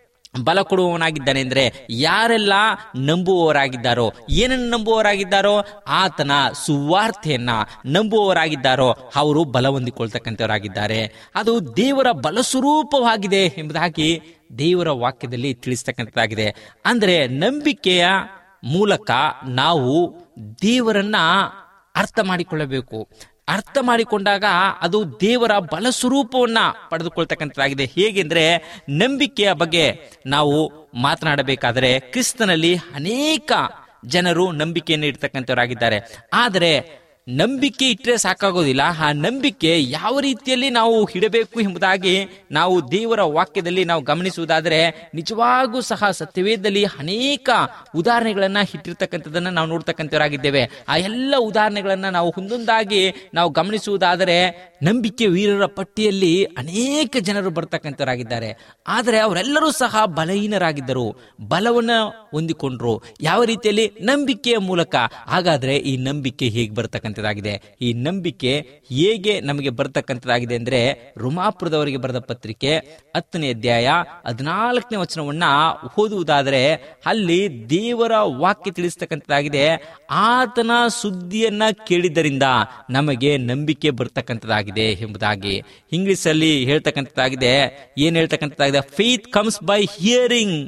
ಬಲ ಕೊಡುವವನಾಗಿದ್ದಾನೆ ಅಂದ್ರೆ ಯಾರೆಲ್ಲ ನಂಬುವವರಾಗಿದ್ದಾರೋ ಏನನ್ನು ನಂಬುವವರಾಗಿದ್ದಾರೋ ಆತನ ಸುವಾರ್ತೆಯನ್ನ ನಂಬುವವರಾಗಿದ್ದಾರೋ ಅವರು ಬಲ ಹೊಂದಿಕೊಳ್ತಕ್ಕಂಥವರಾಗಿದ್ದಾರೆ ಅದು ದೇವರ ಬಲಸ್ವರೂಪವಾಗಿದೆ ಎಂಬುದಾಗಿ ದೇವರ ವಾಕ್ಯದಲ್ಲಿ ತಿಳಿಸ್ತಕ್ಕಂಥದ್ದಾಗಿದೆ ಅಂದ್ರೆ ನಂಬಿಕೆಯ ಮೂಲಕ ನಾವು ದೇವರನ್ನ ಅರ್ಥ ಮಾಡಿಕೊಳ್ಳಬೇಕು ಅರ್ಥ ಮಾಡಿಕೊಂಡಾಗ ಅದು ದೇವರ ಬಲ ಸ್ವರೂಪವನ್ನ ಪಡೆದುಕೊಳ್ತಕ್ಕಂಥದ್ದಾಗಿದೆ ಹೇಗೆಂದ್ರೆ ನಂಬಿಕೆಯ ಬಗ್ಗೆ ನಾವು ಮಾತನಾಡಬೇಕಾದರೆ ಕ್ರಿಸ್ತನಲ್ಲಿ ಅನೇಕ ಜನರು ನಂಬಿಕೆಯನ್ನು ಇಡ್ತಕ್ಕಂಥವರಾಗಿದ್ದಾರೆ ಆದರೆ ನಂಬಿಕೆ ಇಟ್ಟರೆ ಸಾಕಾಗೋದಿಲ್ಲ ಆ ನಂಬಿಕೆ ಯಾವ ರೀತಿಯಲ್ಲಿ ನಾವು ಇಡಬೇಕು ಎಂಬುದಾಗಿ ನಾವು ದೇವರ ವಾಕ್ಯದಲ್ಲಿ ನಾವು ಗಮನಿಸುವುದಾದರೆ ನಿಜವಾಗೂ ಸಹ ಸತ್ಯವೇದದಲ್ಲಿ ಅನೇಕ ಉದಾಹರಣೆಗಳನ್ನ ಇಟ್ಟಿರ್ತಕ್ಕಂಥದ್ದನ್ನ ನಾವು ನೋಡ್ತಕ್ಕಂಥವರಾಗಿದ್ದೇವೆ ಆ ಎಲ್ಲ ಉದಾಹರಣೆಗಳನ್ನ ನಾವು ಒಂದೊಂದಾಗಿ ನಾವು ಗಮನಿಸುವುದಾದರೆ ನಂಬಿಕೆ ವೀರರ ಪಟ್ಟಿಯಲ್ಲಿ ಅನೇಕ ಜನರು ಬರ್ತಕ್ಕಂಥವರಾಗಿದ್ದಾರೆ ಆದರೆ ಅವರೆಲ್ಲರೂ ಸಹ ಬಲಹೀನರಾಗಿದ್ದರು ಬಲವನ್ನ ಹೊಂದಿಕೊಂಡ್ರು ಯಾವ ರೀತಿಯಲ್ಲಿ ನಂಬಿಕೆಯ ಮೂಲಕ ಹಾಗಾದ್ರೆ ಈ ನಂಬಿಕೆ ಹೇಗೆ ಬರ್ತಕ್ಕಂಥದ್ದಾಗಿದೆ ಈ ನಂಬಿಕೆ ಹೇಗೆ ನಮಗೆ ಬರ್ತಕ್ಕಂಥದ್ದಾಗಿದೆ ಅಂದ್ರೆ ರುಮಾಪುರದವರಿಗೆ ಬರೆದ ಪತ್ರಿಕೆ ಹತ್ತನೇ ಅಧ್ಯಾಯ ಹದಿನಾಲ್ಕನೇ ವಚನವನ್ನ ಓದುವುದಾದರೆ ಅಲ್ಲಿ ದೇವರ ವಾಕ್ಯ ತಿಳಿಸ್ತಕ್ಕಂಥದ್ದಾಗಿದೆ ಆತನ ಸುದ್ದಿಯನ್ನ ಕೇಳಿದ್ದರಿಂದ ನಮಗೆ ನಂಬಿಕೆ ಬರ್ತಕ್ಕಂಥದ್ದಾಗಿದೆ ಎಂಬುದಾಗಿ ಇಂಗ್ಲಿಷ್ ಅಲ್ಲಿ ಹೇಳ್ತಕ್ಕಂಥದ್ದಾಗಿದೆ ಏನ್ ಹೇಳ್ತಕ್ಕಂಥದ್ದಾಗಿದೆ faith comes by hearing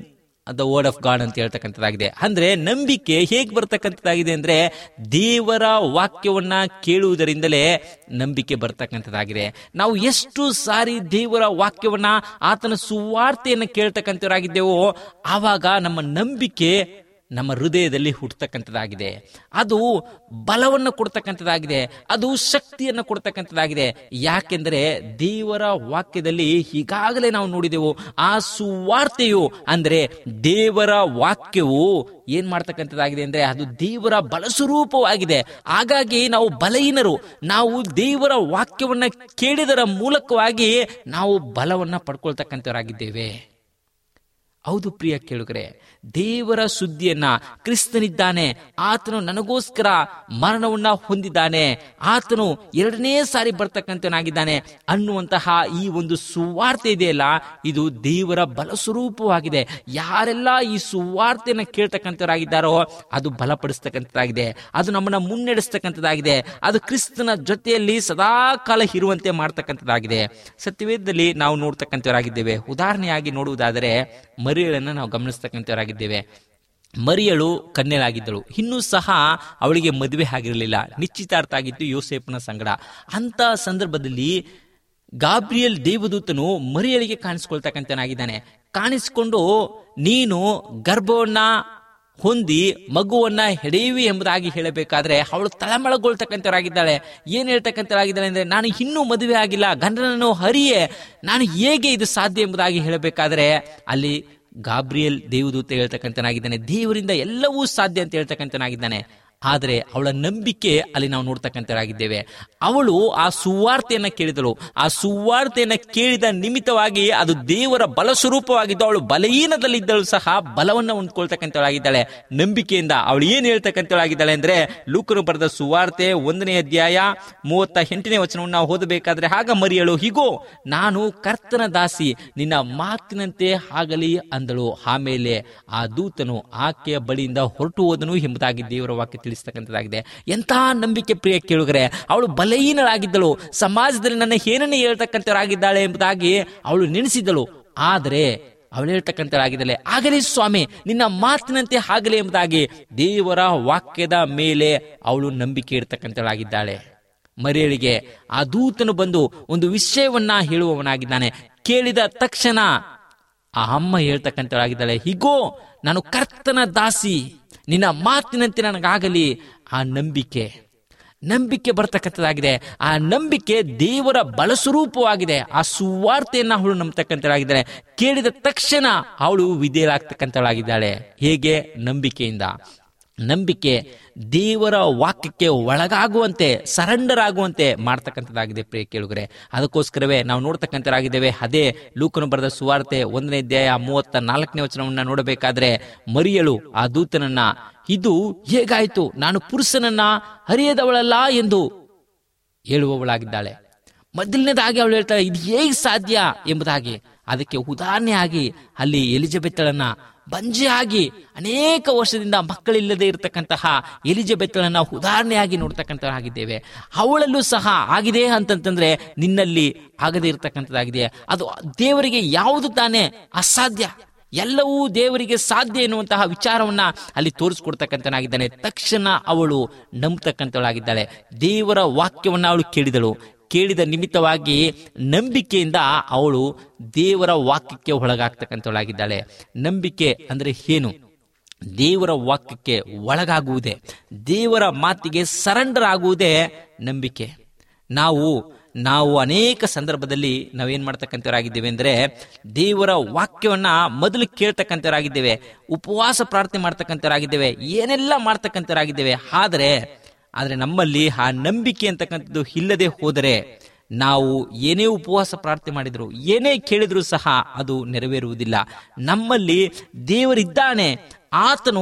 the word of God ಅಂತ ಹೇಳ್ತಕ್ಕಂಥದ್ದಾಗಿದೆ ಅಂದ್ರೆ ನಂಬಿಕೆ ಹೇಗೆ ಬರ್ತಕ್ಕಂಥದ್ದಾಗಿದೆ ಅಂದ್ರೆ ದೇವರ ವಾಕ್ಯವನ್ನ ಕೇಳುವುದರಿಂದಲೇ ನಂಬಿಕೆ ಬರ್ತಕ್ಕಂಥದ್ದಾಗಿದೆ ನಾವು ಎಷ್ಟು ಸಾರಿ ದೇವರ ವಾಕ್ಯವನ್ನ ಆತನ ಸುವಾರ್ತೆಯನ್ನು ಕೇಳ್ತಕ್ಕಂಥವರಾಗಿದ್ದೇವೋ ಆವಾಗ ನಮ್ಮ ನಂಬಿಕೆ ನಮ್ಮ ಹೃದಯದಲ್ಲಿ ಹುಟ್ಟತಕ್ಕಂಥದ್ದಾಗಿದೆ ಅದು ಬಲವನ್ನು ಕೊಡ್ತಕ್ಕಂಥದ್ದಾಗಿದೆ ಅದು ಶಕ್ತಿಯನ್ನು ಕೊಡ್ತಕ್ಕಂಥದ್ದಾಗಿದೆ ಯಾಕೆಂದರೆ ದೇವರ ವಾಕ್ಯದಲ್ಲಿ ಈಗಾಗಲೇ ನಾವು ನೋಡಿದೆವು ಆ ಸುವಾರ್ತೆಯು ಅಂದ್ರೆ ದೇವರ ವಾಕ್ಯವು ಏನ್ ಮಾಡ್ತಕ್ಕಂಥದ್ದಾಗಿದೆ ಅಂದ್ರೆ ಅದು ದೇವರ ಬಲಸ್ವರೂಪವಾಗಿದೆ ಹಾಗಾಗಿ ನಾವು ಬಲಹೀನರು ನಾವು ದೇವರ ವಾಕ್ಯವನ್ನ ಕೇಳಿದರ ಮೂಲಕವಾಗಿ ನಾವು ಬಲವನ್ನ ಪಡ್ಕೊಳ್ತಕ್ಕಂಥವರಾಗಿದ್ದೇವೆ ಹೌದು ಪ್ರಿಯ ಕೇಳುಗರೆ ದೇವರ ಸುದ್ದಿಯನ್ನ ಕ್ರಿಸ್ತನಿದ್ದಾನೆ ಆತನು ನನಗೋಸ್ಕರ ಮರಣವನ್ನ ಹೊಂದಿದ್ದಾನೆ ಆತನು ಎರಡನೇ ಸಾರಿ ಬರ್ತಕ್ಕಂಥನಾಗಿದ್ದಾನೆ ಅನ್ನುವಂತಹ ಈ ಒಂದು ಸುವಾರ್ತೆ ಇದೆಯಲ್ಲ ಇದು ದೇವರ ಬಲಸ್ವರೂಪವಾಗಿದೆ ಯಾರೆಲ್ಲ ಈ ಸುವಾರ್ತೆಯನ್ನ ಕೇಳ್ತಕ್ಕಂಥವರಾಗಿದ್ದಾರೋ ಅದು ಬಲಪಡಿಸ್ತಕ್ಕಂಥದ್ದಾಗಿದೆ ಅದು ನಮ್ಮನ್ನ ಮುನ್ನಡೆಸ್ತಕ್ಕಂಥದ್ದಾಗಿದೆ ಅದು ಕ್ರಿಸ್ತನ ಜೊತೆಯಲ್ಲಿ ಸದಾ ಕಾಲ ಇರುವಂತೆ ಮಾಡ್ತಕ್ಕಂಥದ್ದಾಗಿದೆ ಸತ್ಯವೇದದಲ್ಲಿ ನಾವು ನೋಡ್ತಕ್ಕಂಥವರಾಗಿದ್ದೇವೆ ಉದಾಹರಣೆಯಾಗಿ ನೋಡುವುದಾದರೆ ಮರಿಯಳನ್ನು ನಾವು ಗಮನಿಸ್ತಕ್ಕಂಥವರಾಗಿದ್ದೇವೆ ಮರಿಯಳು ಕನ್ಯೆಲಾಗಿದ್ದಳು ಇನ್ನೂ ಸಹ ಅವಳಿಗೆ ಮದುವೆ ಆಗಿರಲಿಲ್ಲ ನಿಶ್ಚಿತಾರ್ಥ ಆಗಿತ್ತು ಯೋಸೇಫನ ಸಂಗಡ ಅಂತ ಸಂದರ್ಭದಲ್ಲಿ ಗಾಬ್ರಿಯಲ್ ದೇವದೂತನು ಮರಿಯಳಿಗೆ ಕಾಣಿಸ್ಕೊಳ್ತಕ್ಕಂಥನಾಗಿದ್ದಾನೆ ಕಾಣಿಸಿಕೊಂಡು ನೀನು ಗರ್ಭವನ್ನ ಹೊಂದಿ ಮಗುವನ್ನ ಹೆಡೆಯುವಿ ಎಂಬುದಾಗಿ ಹೇಳಬೇಕಾದ್ರೆ ಅವಳು ತಳಮಳಗೊಳ್ತಕ್ಕಂಥವರಾಗಿದ್ದಾಳೆ ಏನ್ ಹೇಳ್ತಕ್ಕಂಥವರಾಗಿದ್ದಾಳೆ ಅಂದ್ರೆ ನಾನು ಇನ್ನೂ ಮದುವೆ ಆಗಿಲ್ಲ ಗಂಡನನ್ನು ಹರಿಯೇ ನಾನು ಹೇಗೆ ಇದು ಸಾಧ್ಯ ಎಂಬುದಾಗಿ ಹೇಳಬೇಕಾದ್ರೆ ಅಲ್ಲಿ ಗಾಬ್ರಿಯಲ್ ದೇವದೂತ ಹೇಳ್ತಕ್ಕಂಥನಾಗಿದ್ದಾನೆ ದೇವರಿಂದ ಎಲ್ಲವೂ ಸಾಧ್ಯ ಅಂತ ಹೇಳ್ತಕ್ಕಂಥನಾಗಿದ್ದಾನೆ ಆದರೆ ಅವಳ ನಂಬಿಕೆ ಅಲ್ಲಿ ನಾವು ನೋಡ್ತಕ್ಕಂಥರಾಗಿದ್ದೇವೆ ಅವಳು ಆ ಸುವಾರ್ತೆಯನ್ನ ಕೇಳಿದಳು ಆ ಸುವಾರ್ತೆಯನ್ನ ಕೇಳಿದ ನಿಮಿತ್ತವಾಗಿ ಅದು ದೇವರ ಬಲ ಸ್ವರೂಪವಾಗಿದ್ದು ಅವಳು ಬಲಹೀನದಲ್ಲಿದ್ದಳು ಸಹ ಬಲವನ್ನ ಹೊಂದ್ಕೊಳ್ತಕ್ಕಂಥವಳಾಗಿದ್ದಾಳೆ ನಂಬಿಕೆಯಿಂದ ಅವಳು ಏನ್ ಹೇಳ್ತಕ್ಕಂಥವಳಾಗಿದ್ದಾಳೆ ಅಂದ್ರೆ ಲೂಕನು ಬರೆದ ಸುವಾರ್ತೆ ಒಂದನೇ ಅಧ್ಯಾಯ ಮೂವತ್ತ ಎಂಟನೇ ವಚನವನ್ನು ನಾವು ಓದಬೇಕಾದ್ರೆ ಆಗ ಮರಿಯಳು ಹೀಗೋ ನಾನು ಕರ್ತನ ದಾಸಿ ನಿನ್ನ ಮಾತಿನಂತೆ ಆಗಲಿ ಅಂದಳು ಆಮೇಲೆ ಆ ದೂತನು ಆಕೆಯ ಬಳಿಯಿಂದ ಹೊರಟು ಹೋದನು ಎಂಬುದಾಗಿ ದೇವರ ವಾಕ್ಯ ತಿಳಿಸ್ತಕ್ಕಂಥದ್ದಾಗಿದೆ ಎಂತಹ ನಂಬಿಕೆ ಪ್ರಿಯ ಕೇಳುಗರೆ ಅವಳು ಬಲಹೀನಳಾಗಿದ್ದಳು ಸಮಾಜದಲ್ಲಿ ನನ್ನ ಏನನ್ನೇ ಹೇಳ್ತಕ್ಕಂಥವರಾಗಿದ್ದಾಳೆ ಎಂಬುದಾಗಿ ಅವಳು ನೆನೆಸಿದಳು ಆದರೆ ಅವಳು ಹೇಳ್ತಕ್ಕಂಥಳಾಗಿದ್ದಾಳೆ ಆಗಲಿ ಸ್ವಾಮಿ ನಿನ್ನ ಮಾತಿನಂತೆ ಆಗಲಿ ಎಂಬುದಾಗಿ ದೇವರ ವಾಕ್ಯದ ಮೇಲೆ ಅವಳು ನಂಬಿಕೆ ಇಡ್ತಕ್ಕಂಥಳಾಗಿದ್ದಾಳೆ ಮರಿಯಳಿಗೆ ಆ ದೂತನು ಬಂದು ಒಂದು ವಿಷಯವನ್ನ ಹೇಳುವವನಾಗಿದ್ದಾನೆ ಕೇಳಿದ ತಕ್ಷಣ ಆ ಅಮ್ಮ ಹೇಳ್ತಕ್ಕಂಥಳಾಗಿದ್ದಾಳೆ ಹೀಗೋ ನಾನು ಕರ್ತನ ದಾಸಿ ನಿನ್ನ ಮಾತಿನಂತೆ ನನಗಾಗಲಿ ಆ ನಂಬಿಕೆ ನಂಬಿಕೆ ಬರ್ತಕ್ಕಂಥದ್ದಾಗಿದೆ ಆ ನಂಬಿಕೆ ದೇವರ ಬಲಸ್ವರೂಪವಾಗಿದೆ ಆ ಸುವಾರ್ತೆಯನ್ನ ಅವಳು ನಂಬತಕ್ಕಂಥಳಾಗಿದ್ದಾಳೆ ಕೇಳಿದ ತಕ್ಷಣ ಅವಳು ವಿಧೇಯರಾಗ್ತಕ್ಕಂಥಳಾಗಿದ್ದಾಳೆ ಹೇಗೆ ನಂಬಿಕೆಯಿಂದ ನಂಬಿಕೆ ದೇವರ ವಾಕ್ಯಕ್ಕೆ ಒಳಗಾಗುವಂತೆ ಸರೆಂಡರ್ ಆಗುವಂತೆ ಮಾಡ್ತಕ್ಕಂಥದ್ದಾಗಿದೆ ಪ್ರಿಯ ಕೇಳುಗರೆ ಅದಕ್ಕೋಸ್ಕರವೇ ನಾವು ನೋಡ್ತಕ್ಕಂಥರಾಗಿದ್ದೇವೆ ಅದೇ ಲೂಕನು ಬರೆದ ಸುವಾರ್ತೆ ಒಂದನೇ ಅಧ್ಯಾಯ ಮೂವತ್ತ ನಾಲ್ಕನೇ ವಚನವನ್ನ ನೋಡಬೇಕಾದ್ರೆ ಮರಿಯಳು ಆ ದೂತನನ್ನ ಇದು ಹೇಗಾಯ್ತು ನಾನು ಪುರುಷನನ್ನ ಹರಿಯದವಳಲ್ಲ ಎಂದು ಹೇಳುವವಳಾಗಿದ್ದಾಳೆ ಮೊದಲನೇದಾಗಿ ಅವಳು ಹೇಳ್ತಾಳೆ ಇದು ಹೇಗೆ ಸಾಧ್ಯ ಎಂಬುದಾಗಿ ಅದಕ್ಕೆ ಉದಾಹರಣೆಯಾಗಿ ಅಲ್ಲಿ ಎಲಿಜಬೆತ್ತಳನ್ನ ಬಂಜೆಯಾಗಿ ಅನೇಕ ವರ್ಷದಿಂದ ಮಕ್ಕಳಿಲ್ಲದೆ ಇರತಕ್ಕಂತಹ ಎಲಿಜಬೆತ್ತಳನ್ನ ಉದಾಹರಣೆಯಾಗಿ ನೋಡ್ತಕ್ಕಂಥವಾಗಿದ್ದೇವೆ ಅವಳಲ್ಲೂ ಸಹ ಆಗಿದೆ ಅಂತಂತಂದ್ರೆ ನಿನ್ನಲ್ಲಿ ಆಗದೆ ಇರತಕ್ಕಂಥದ್ದಾಗಿದೆ ಅದು ದೇವರಿಗೆ ಯಾವುದು ತಾನೇ ಅಸಾಧ್ಯ ಎಲ್ಲವೂ ದೇವರಿಗೆ ಸಾಧ್ಯ ಎನ್ನುವಂತಹ ವಿಚಾರವನ್ನ ಅಲ್ಲಿ ತೋರಿಸ್ಕೊಡ್ತಕ್ಕಂಥನಾಗಿದ್ದಾನೆ ತಕ್ಷಣ ಅವಳು ನಂಬತಕ್ಕಂಥವಳಾಗಿದ್ದಾಳೆ ದೇವರ ವಾಕ್ಯವನ್ನ ಅವಳು ಕೇಳಿದಳು ಕೇಳಿದ ನಿಮಿತ್ತವಾಗಿ ನಂಬಿಕೆಯಿಂದ ಅವಳು ದೇವರ ವಾಕ್ಯಕ್ಕೆ ಒಳಗಾಗ್ತಕ್ಕಂಥವಳಾಗಿದ್ದಾಳೆ ನಂಬಿಕೆ ಅಂದ್ರೆ ಏನು ದೇವರ ವಾಕ್ಯಕ್ಕೆ ಒಳಗಾಗುವುದೇ ದೇವರ ಮಾತಿಗೆ ಸರೆಂಡರ್ ಆಗುವುದೇ ನಂಬಿಕೆ ನಾವು ನಾವು ಅನೇಕ ಸಂದರ್ಭದಲ್ಲಿ ನಾವೇನ್ ಮಾಡ್ತಕ್ಕಂಥವರಾಗಿದ್ದೇವೆ ಅಂದ್ರೆ ದೇವರ ವಾಕ್ಯವನ್ನ ಮೊದಲು ಕೇಳ್ತಕ್ಕಂಥವರಾಗಿದ್ದೇವೆ ಉಪವಾಸ ಪ್ರಾರ್ಥನೆ ಮಾಡ್ತಕ್ಕಂಥವರಾಗಿದ್ದೇವೆ ಏನೆಲ್ಲ ಮಾಡ್ತಕ್ಕಂಥವರಾಗಿದ್ದೇವೆ ಆದರೆ ಆದರೆ ನಮ್ಮಲ್ಲಿ ಆ ನಂಬಿಕೆ ಅಂತಕ್ಕಂಥದ್ದು ಇಲ್ಲದೆ ಹೋದರೆ ನಾವು ಏನೇ ಉಪವಾಸ ಪ್ರಾರ್ಥನೆ ಮಾಡಿದ್ರು ಏನೇ ಕೇಳಿದ್ರು ಸಹ ಅದು ನೆರವೇರುವುದಿಲ್ಲ ನಮ್ಮಲ್ಲಿ ದೇವರಿದ್ದಾನೆ ಆತನು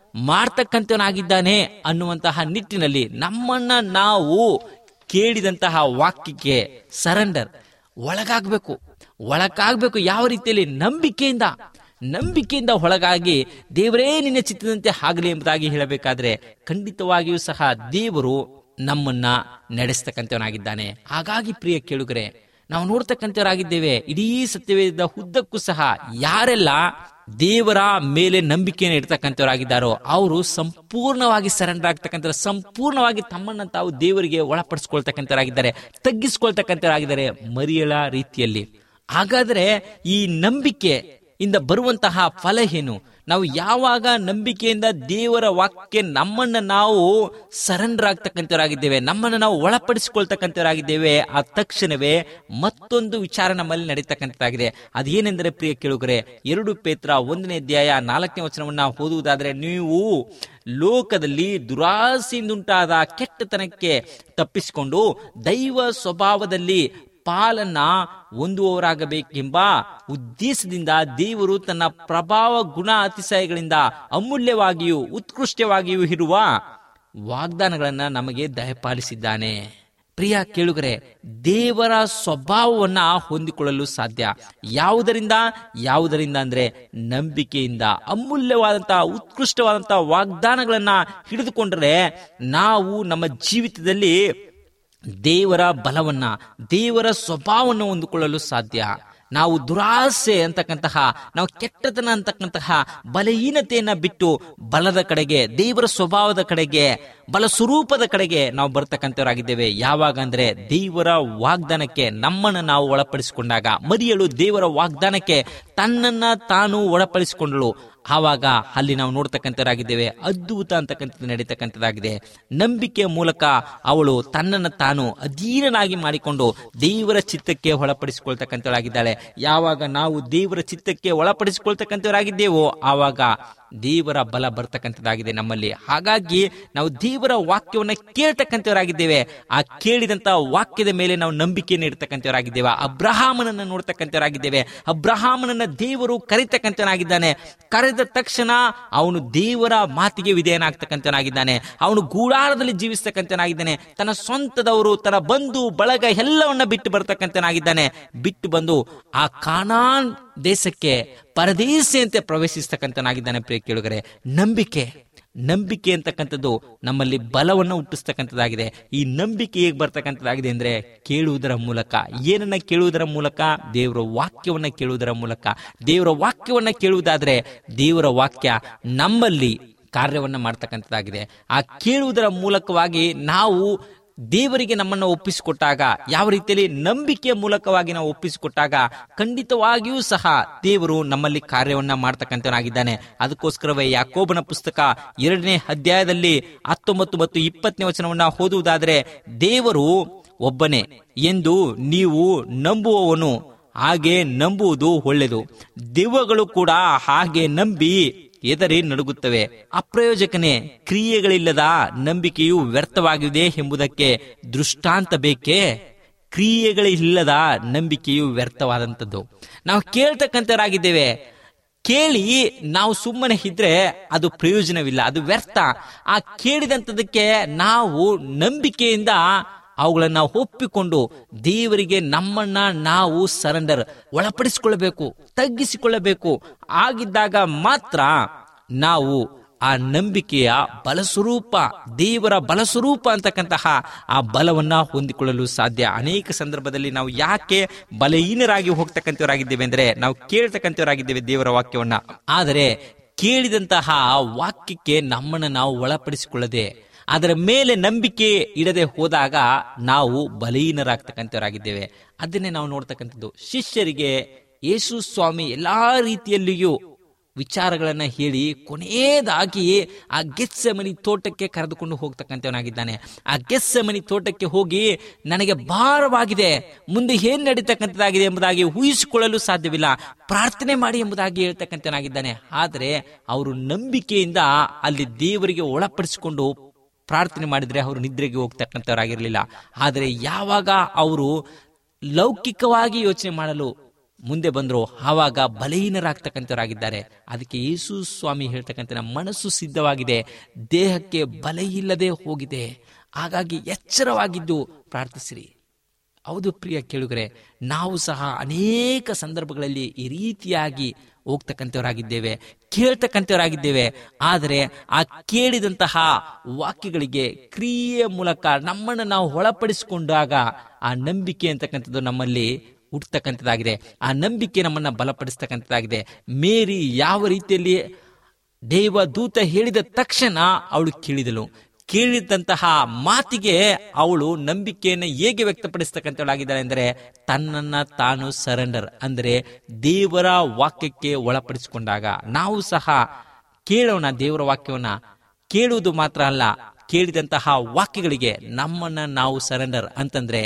ಮಾಡ್ತಕ್ಕಂಥವನಾಗಿದ್ದಾನೆ ಅನ್ನುವಂತಹ ನಿಟ್ಟಿನಲ್ಲಿ ನಮ್ಮನ್ನ ನಾವು ಕೇಳಿದಂತಹ ವಾಕ್ಯಕ್ಕೆ ಸರೆಂಡರ್ ಒಳಗಾಗಬೇಕು ಒಳಗಾಗಬೇಕು ಯಾವ ರೀತಿಯಲ್ಲಿ ನಂಬಿಕೆಯಿಂದ ನಂಬಿಕೆಯಿಂದ ಒಳಗಾಗಿ ದೇವರೇ ನಿನ್ನ ಚಿತ್ತದಂತೆ ಆಗಲಿ ಎಂಬುದಾಗಿ ಹೇಳಬೇಕಾದ್ರೆ ಖಂಡಿತವಾಗಿಯೂ ಸಹ ದೇವರು ನಮ್ಮನ್ನ ನಡೆಸ್ತಕ್ಕಂಥವನಾಗಿದ್ದಾನೆ ಹಾಗಾಗಿ ಪ್ರಿಯ ಕೇಳುಗರೆ ನಾವು ನೋಡ್ತಕ್ಕಂಥವರಾಗಿದ್ದೇವೆ ಇಡೀ ಸತ್ಯವೇದ ಉದ್ದಕ್ಕೂ ಸಹ ಯಾರೆಲ್ಲ ದೇವರ ಮೇಲೆ ನಂಬಿಕೆಯನ್ನು ಇಡ್ತಕ್ಕಂಥವರಾಗಿದ್ದಾರೋ ಅವರು ಸಂಪೂರ್ಣವಾಗಿ ಸರೆಂಡರ್ ಆಗ್ತಕ್ಕಂಥ ಸಂಪೂರ್ಣವಾಗಿ ತಮ್ಮನ್ನ ತಾವು ದೇವರಿಗೆ ಒಳಪಡಿಸ್ಕೊಳ್ತಕ್ಕಂಥವರಾಗಿದ್ದಾರೆ ತಗ್ಗಿಸ್ಕೊಳ್ತಕ್ಕಂಥವರಾಗಿದ್ದಾರೆ ಮರಿಯಳ ರೀತಿಯಲ್ಲಿ ಹಾಗಾದ್ರೆ ಈ ನಂಬಿಕೆ ಇಂದ ಬರುವಂತಹ ಫಲ ಏನು ನಾವು ಯಾವಾಗ ನಂಬಿಕೆಯಿಂದ ದೇವರ ವಾಕ್ಯ ನಮ್ಮನ್ನ ನಾವು ಸರೆಂಡರ್ ಆಗ್ತಕ್ಕಂಥವರಾಗಿದ್ದೇವೆ ನಮ್ಮನ್ನು ನಾವು ಒಳಪಡಿಸಿಕೊಳ್ತಕ್ಕಂಥವರಾಗಿದ್ದೇವೆ ಆ ತಕ್ಷಣವೇ ಮತ್ತೊಂದು ವಿಚಾರ ನಮ್ಮಲ್ಲಿ ನಡೀತಕ್ಕಂಥದ್ದಾಗಿದೆ ಅದೇನೆಂದರೆ ಪ್ರಿಯ ಕೇಳುಗರೆ ಎರಡು ಪೇತ್ರ ಒಂದನೇ ಅಧ್ಯಾಯ ನಾಲ್ಕನೇ ವಚನವನ್ನ ಓದುವುದಾದ್ರೆ ನೀವು ಲೋಕದಲ್ಲಿ ದುರಾಸೆಯಿಂದುಂಟಾದ ಕೆಟ್ಟತನಕ್ಕೆ ತಪ್ಪಿಸಿಕೊಂಡು ದೈವ ಸ್ವಭಾವದಲ್ಲಿ ಪಾಲನ್ನ ಹೊಂದುವವರಾಗಬೇಕೆಂಬ ಉದ್ದೇಶದಿಂದ ದೇವರು ತನ್ನ ಪ್ರಭಾವ ಗುಣ ಅತಿಶಯಗಳಿಂದ ಅಮೂಲ್ಯವಾಗಿಯೂ ಉತ್ಕೃಷ್ಟವಾಗಿಯೂ ಇರುವ ವಾಗ್ದಾನಗಳನ್ನ ನಮಗೆ ದಯಪಾಲಿಸಿದ್ದಾನೆ ಪ್ರಿಯ ಕೇಳುಗರೆ ದೇವರ ಸ್ವಭಾವವನ್ನ ಹೊಂದಿಕೊಳ್ಳಲು ಸಾಧ್ಯ ಯಾವುದರಿಂದ ಯಾವುದರಿಂದ ಅಂದ್ರೆ ನಂಬಿಕೆಯಿಂದ ಅಮೂಲ್ಯವಾದಂತಹ ಉತ್ಕೃಷ್ಟವಾದಂತಹ ವಾಗ್ದಾನಗಳನ್ನ ಹಿಡಿದುಕೊಂಡ್ರೆ ನಾವು ನಮ್ಮ ಜೀವಿತದಲ್ಲಿ ದೇವರ ಬಲವನ್ನ ದೇವರ ಸ್ವಭಾವವನ್ನು ಹೊಂದಿಕೊಳ್ಳಲು ಸಾಧ್ಯ ನಾವು ದುರಾಸೆ ಅಂತಕ್ಕಂತಹ ನಾವು ಕೆಟ್ಟತನ ಅಂತಕ್ಕಂತಹ ಬಲಹೀನತೆಯನ್ನ ಬಿಟ್ಟು ಬಲದ ಕಡೆಗೆ ದೇವರ ಸ್ವಭಾವದ ಕಡೆಗೆ ಬಲ ಸ್ವರೂಪದ ಕಡೆಗೆ ನಾವು ಬರ್ತಕ್ಕಂಥವರಾಗಿದ್ದೇವೆ ಯಾವಾಗ ಅಂದ್ರೆ ದೇವರ ವಾಗ್ದಾನಕ್ಕೆ ನಮ್ಮನ್ನು ನಾವು ಒಳಪಡಿಸಿಕೊಂಡಾಗ ಮರಿಯಳು ದೇವರ ವಾಗ್ದಾನಕ್ಕೆ ತನ್ನನ್ನ ತಾನು ಒಳಪಡಿಸಿಕೊಂಡಳು ಆವಾಗ ಅಲ್ಲಿ ನಾವು ನೋಡ್ತಕ್ಕಂಥವರಾಗಿದ್ದೇವೆ ಅದ್ಭುತ ಅಂತಕ್ಕಂಥದ್ದು ನಡೀತಕ್ಕಂಥದ್ದಾಗಿದೆ ನಂಬಿಕೆಯ ಮೂಲಕ ಅವಳು ತನ್ನನ್ನು ತಾನು ಅಧೀನನಾಗಿ ಮಾಡಿಕೊಂಡು ದೇವರ ಚಿತ್ತಕ್ಕೆ ಒಳಪಡಿಸಿಕೊಳ್ತಕ್ಕಂಥವರಾಗಿದ್ದಾಳೆ ಯಾವಾಗ ನಾವು ದೇವರ ಚಿತ್ತಕ್ಕೆ ಒಳಪಡಿಸಿಕೊಳ್ತಕ್ಕಂಥವರಾಗಿದ್ದೇವೋ ಆವಾಗ ದೇವರ ಬಲ ಬರ್ತಕ್ಕಂಥದ್ದಾಗಿದೆ ನಮ್ಮಲ್ಲಿ ಹಾಗಾಗಿ ನಾವು ದೇವರ ವಾಕ್ಯವನ್ನ ಕೇಳ್ತಕ್ಕಂಥವರಾಗಿದ್ದೇವೆ ಆ ಕೇಳಿದಂತ ವಾಕ್ಯದ ಮೇಲೆ ನಾವು ನಂಬಿಕೆಯನ್ನು ಇಡ್ತಕ್ಕಂಥವರಾಗಿದ್ದೇವೆ ಅಬ್ರಹಾಮನನ್ನ ನೋಡ್ತಕ್ಕಂಥವರಾಗಿದ್ದೇವೆ ಅಬ್ರಹಾಮನನ್ನ ದೇವರು ಕರಿತಕ್ಕಂಥವನಾಗಿದ್ದಾನೆ ಕರೆದ ತಕ್ಷಣ ಅವನು ದೇವರ ಮಾತಿಗೆ ವಿಧೇಯನಾಗ್ತಕ್ಕಂಥವನಾಗಿದ್ದಾನೆ ಅವನು ಗೂಡಾರದಲ್ಲಿ ಜೀವಿಸ್ತಕ್ಕಂಥವನಾಗಿದ್ದಾನೆ ತನ್ನ ಸ್ವಂತದವರು ತನ್ನ ಬಂಧು ಬಳಗ ಎಲ್ಲವನ್ನ ಬಿಟ್ಟು ಬರ್ತಕ್ಕಂಥವನಾಗಿದ್ದಾನೆ ಬಿಟ್ಟು ಬಂದು ಆ ಕಾನಾನ್ ದೇಶಕ್ಕೆ ಪರದೇಶಿಯಂತೆ ಪ್ರವೇಶಿಸ್ತಕ್ಕಂಥನಾಗಿದ್ದಾನೆ ಪ್ರಿಯ ಕೇಳುಗರೆ ನಂಬಿಕೆ ನಂಬಿಕೆ ಅಂತಕ್ಕಂಥದ್ದು ನಮ್ಮಲ್ಲಿ ಬಲವನ್ನು ಹುಟ್ಟಿಸ್ತಕ್ಕಂಥದ್ದಾಗಿದೆ ಈ ನಂಬಿಕೆ ಹೇಗೆ ಬರ್ತಕ್ಕಂಥದ್ದಾಗಿದೆ ಅಂದ್ರೆ ಕೇಳುವುದರ ಮೂಲಕ ಏನನ್ನ ಕೇಳುವುದರ ಮೂಲಕ ದೇವರ ವಾಕ್ಯವನ್ನ ಕೇಳುವುದರ ಮೂಲಕ ದೇವರ ವಾಕ್ಯವನ್ನ ಕೇಳುವುದಾದ್ರೆ ದೇವರ ವಾಕ್ಯ ನಮ್ಮಲ್ಲಿ ಕಾರ್ಯವನ್ನ ಮಾಡ್ತಕ್ಕಂಥದ್ದಾಗಿದೆ ಆ ಕೇಳುವುದರ ಮೂಲಕವಾಗಿ ನಾವು ದೇವರಿಗೆ ನಮ್ಮನ್ನು ಒಪ್ಪಿಸಿಕೊಟ್ಟಾಗ ಯಾವ ರೀತಿಯಲ್ಲಿ ನಂಬಿಕೆಯ ಮೂಲಕವಾಗಿ ನಾವು ಒಪ್ಪಿಸಿಕೊಟ್ಟಾಗ ಖಂಡಿತವಾಗಿಯೂ ಸಹ ದೇವರು ನಮ್ಮಲ್ಲಿ ಕಾರ್ಯವನ್ನ ಮಾಡ್ತಕ್ಕಂಥವನಾಗಿದ್ದಾನೆ ಅದಕ್ಕೋಸ್ಕರವೇ ಯಾಕೋಬನ ಪುಸ್ತಕ ಎರಡನೇ ಅಧ್ಯಾಯದಲ್ಲಿ ಹತ್ತೊಂಬತ್ತು ಮತ್ತು ಇಪ್ಪತ್ತನೇ ವಚನವನ್ನ ಓದುವುದಾದರೆ ದೇವರು ಒಬ್ಬನೇ ಎಂದು ನೀವು ನಂಬುವವನು ಹಾಗೆ ನಂಬುವುದು ಒಳ್ಳೆಯದು ದೆವ್ವಗಳು ಕೂಡ ಹಾಗೆ ನಂಬಿ ಎದರಿ ನಡುಗುತ್ತವೆ ಅಪ್ರಯೋಜಕನೇ ಕ್ರಿಯೆಗಳಿಲ್ಲದ ನಂಬಿಕೆಯು ವ್ಯರ್ಥವಾಗಿದೆ ಎಂಬುದಕ್ಕೆ ದೃಷ್ಟಾಂತ ಬೇಕೇ ಕ್ರಿಯೆಗಳಿಲ್ಲದ ನಂಬಿಕೆಯು ವ್ಯರ್ಥವಾದಂಥದ್ದು ನಾವು ಕೇಳ್ತಕ್ಕಂಥವರಾಗಿದ್ದೇವೆ ಕೇಳಿ ನಾವು ಸುಮ್ಮನೆ ಇದ್ರೆ ಅದು ಪ್ರಯೋಜನವಿಲ್ಲ ಅದು ವ್ಯರ್ಥ ಆ ಕೇಳಿದಂಥದಕ್ಕೆ ನಾವು ನಂಬಿಕೆಯಿಂದ ಅವುಗಳನ್ನ ಒಪ್ಪಿಕೊಂಡು ದೇವರಿಗೆ ನಮ್ಮನ್ನ ನಾವು ಸರೆಂಡರ್ ಒಳಪಡಿಸಿಕೊಳ್ಳಬೇಕು ತಗ್ಗಿಸಿಕೊಳ್ಳಬೇಕು ಆಗಿದ್ದಾಗ ಮಾತ್ರ ನಾವು ಆ ನಂಬಿಕೆಯ ಬಲಸ್ವರೂಪ ದೇವರ ಬಲಸ್ವರೂಪ ಅಂತಕ್ಕಂತಹ ಆ ಬಲವನ್ನ ಹೊಂದಿಕೊಳ್ಳಲು ಸಾಧ್ಯ ಅನೇಕ ಸಂದರ್ಭದಲ್ಲಿ ನಾವು ಯಾಕೆ ಬಲಹೀನರಾಗಿ ಹೋಗ್ತಕ್ಕಂಥವರಾಗಿದ್ದೇವೆ ಅಂದ್ರೆ ನಾವು ಕೇಳ್ತಕ್ಕಂಥವರಾಗಿದ್ದೇವೆ ದೇವರ ವಾಕ್ಯವನ್ನ ಆದರೆ ಕೇಳಿದಂತಹ ವಾಕ್ಯಕ್ಕೆ ನಮ್ಮನ್ನು ನಾವು ಒಳಪಡಿಸಿಕೊಳ್ಳದೆ ಅದರ ಮೇಲೆ ನಂಬಿಕೆ ಇಡದೆ ಹೋದಾಗ ನಾವು ಬಲಹೀನರಾಗ್ತಕ್ಕಂಥವರಾಗಿದ್ದೇವೆ ಅದನ್ನೇ ನಾವು ನೋಡ್ತಕ್ಕಂಥದ್ದು ಶಿಷ್ಯರಿಗೆ ಯೇಸು ಸ್ವಾಮಿ ಎಲ್ಲಾ ರೀತಿಯಲ್ಲಿಯೂ ವಿಚಾರಗಳನ್ನ ಹೇಳಿ ಕೊನೆಯದಾಗಿ ಆ ಗೆಸ್ಸಮನಿ ತೋಟಕ್ಕೆ ಕರೆದುಕೊಂಡು ಹೋಗ್ತಕ್ಕಂಥವನಾಗಿದ್ದಾನೆ ಆ ಗೆಸ್ಸಮನಿ ತೋಟಕ್ಕೆ ಹೋಗಿ ನನಗೆ ಭಾರವಾಗಿದೆ ಮುಂದೆ ಏನ್ ನಡೀತಕ್ಕಂಥದ್ದಾಗಿದೆ ಎಂಬುದಾಗಿ ಊಹಿಸಿಕೊಳ್ಳಲು ಸಾಧ್ಯವಿಲ್ಲ ಪ್ರಾರ್ಥನೆ ಮಾಡಿ ಎಂಬುದಾಗಿ ಹೇಳ್ತಕ್ಕಂಥವನಾಗಿದ್ದಾನೆ ಆದರೆ ಅವರು ನಂಬಿಕೆಯಿಂದ ಅಲ್ಲಿ ದೇವರಿಗೆ ಒಳಪಡಿಸಿಕೊಂಡು ಪ್ರಾರ್ಥನೆ ಮಾಡಿದ್ರೆ ಅವರು ನಿದ್ರೆಗೆ ಹೋಗ್ತಕ್ಕಂಥವರಾಗಿರಲಿಲ್ಲ ಆದರೆ ಯಾವಾಗ ಅವರು ಲೌಕಿಕವಾಗಿ ಯೋಚನೆ ಮಾಡಲು ಮುಂದೆ ಬಂದ್ರು ಆವಾಗ ಬಲಹೀನರಾಗ್ತಕ್ಕಂಥವರಾಗಿದ್ದಾರೆ ಅದಕ್ಕೆ ಯೇಸು ಸ್ವಾಮಿ ಹೇಳ್ತಕ್ಕಂಥ ನಮ್ಮ ಮನಸ್ಸು ಸಿದ್ಧವಾಗಿದೆ ದೇಹಕ್ಕೆ ಬಲ ಇಲ್ಲದೆ ಹೋಗಿದೆ ಹಾಗಾಗಿ ಎಚ್ಚರವಾಗಿದ್ದು ಪ್ರಾರ್ಥಿಸಿರಿ ಹೌದು ಪ್ರಿಯ ಕೇಳುಗರೆ ನಾವು ಸಹ ಅನೇಕ ಸಂದರ್ಭಗಳಲ್ಲಿ ಈ ರೀತಿಯಾಗಿ ಹೋಗ್ತಕ್ಕಂಥವರಾಗಿದ್ದೇವೆ ಕೇಳ್ತಕ್ಕಂಥವರಾಗಿದ್ದೇವೆ ಆದರೆ ಆ ಕೇಳಿದಂತಹ ವಾಕ್ಯಗಳಿಗೆ ಕ್ರಿಯೆಯ ಮೂಲಕ ನಮ್ಮನ್ನು ನಾವು ಒಳಪಡಿಸಿಕೊಂಡಾಗ ಆ ನಂಬಿಕೆ ಅಂತಕ್ಕಂಥದ್ದು ನಮ್ಮಲ್ಲಿ ಹುಟ್ಟತಕ್ಕಂಥದ್ದಾಗಿದೆ ಆ ನಂಬಿಕೆ ನಮ್ಮನ್ನ ಬಲಪಡಿಸ್ತಕ್ಕಂಥದ್ದಾಗಿದೆ ಮೇರಿ ಯಾವ ರೀತಿಯಲ್ಲಿ ದೇವ ದೂತ ಹೇಳಿದ ತಕ್ಷಣ ಅವಳು ಕೇಳಿದಳು ಕೇಳಿದಂತಹ ಮಾತಿಗೆ ಅವಳು ನಂಬಿಕೆಯನ್ನು ಹೇಗೆ ವ್ಯಕ್ತಪಡಿಸ್ತಕ್ಕಂಥವಳಾಗಿದ್ದಾಳೆ ಅಂದರೆ ತನ್ನನ್ನ ತಾನು ಸರೆಂಡರ್ ಅಂದರೆ ದೇವರ ವಾಕ್ಯಕ್ಕೆ ಒಳಪಡಿಸಿಕೊಂಡಾಗ ನಾವು ಸಹ ಕೇಳೋಣ ದೇವರ ವಾಕ್ಯವನ್ನ ಕೇಳುವುದು ಮಾತ್ರ ಅಲ್ಲ ಕೇಳಿದಂತಹ ವಾಕ್ಯಗಳಿಗೆ ನಮ್ಮನ್ನ ನಾವು ಸರೆಂಡರ್ ಅಂತಂದ್ರೆ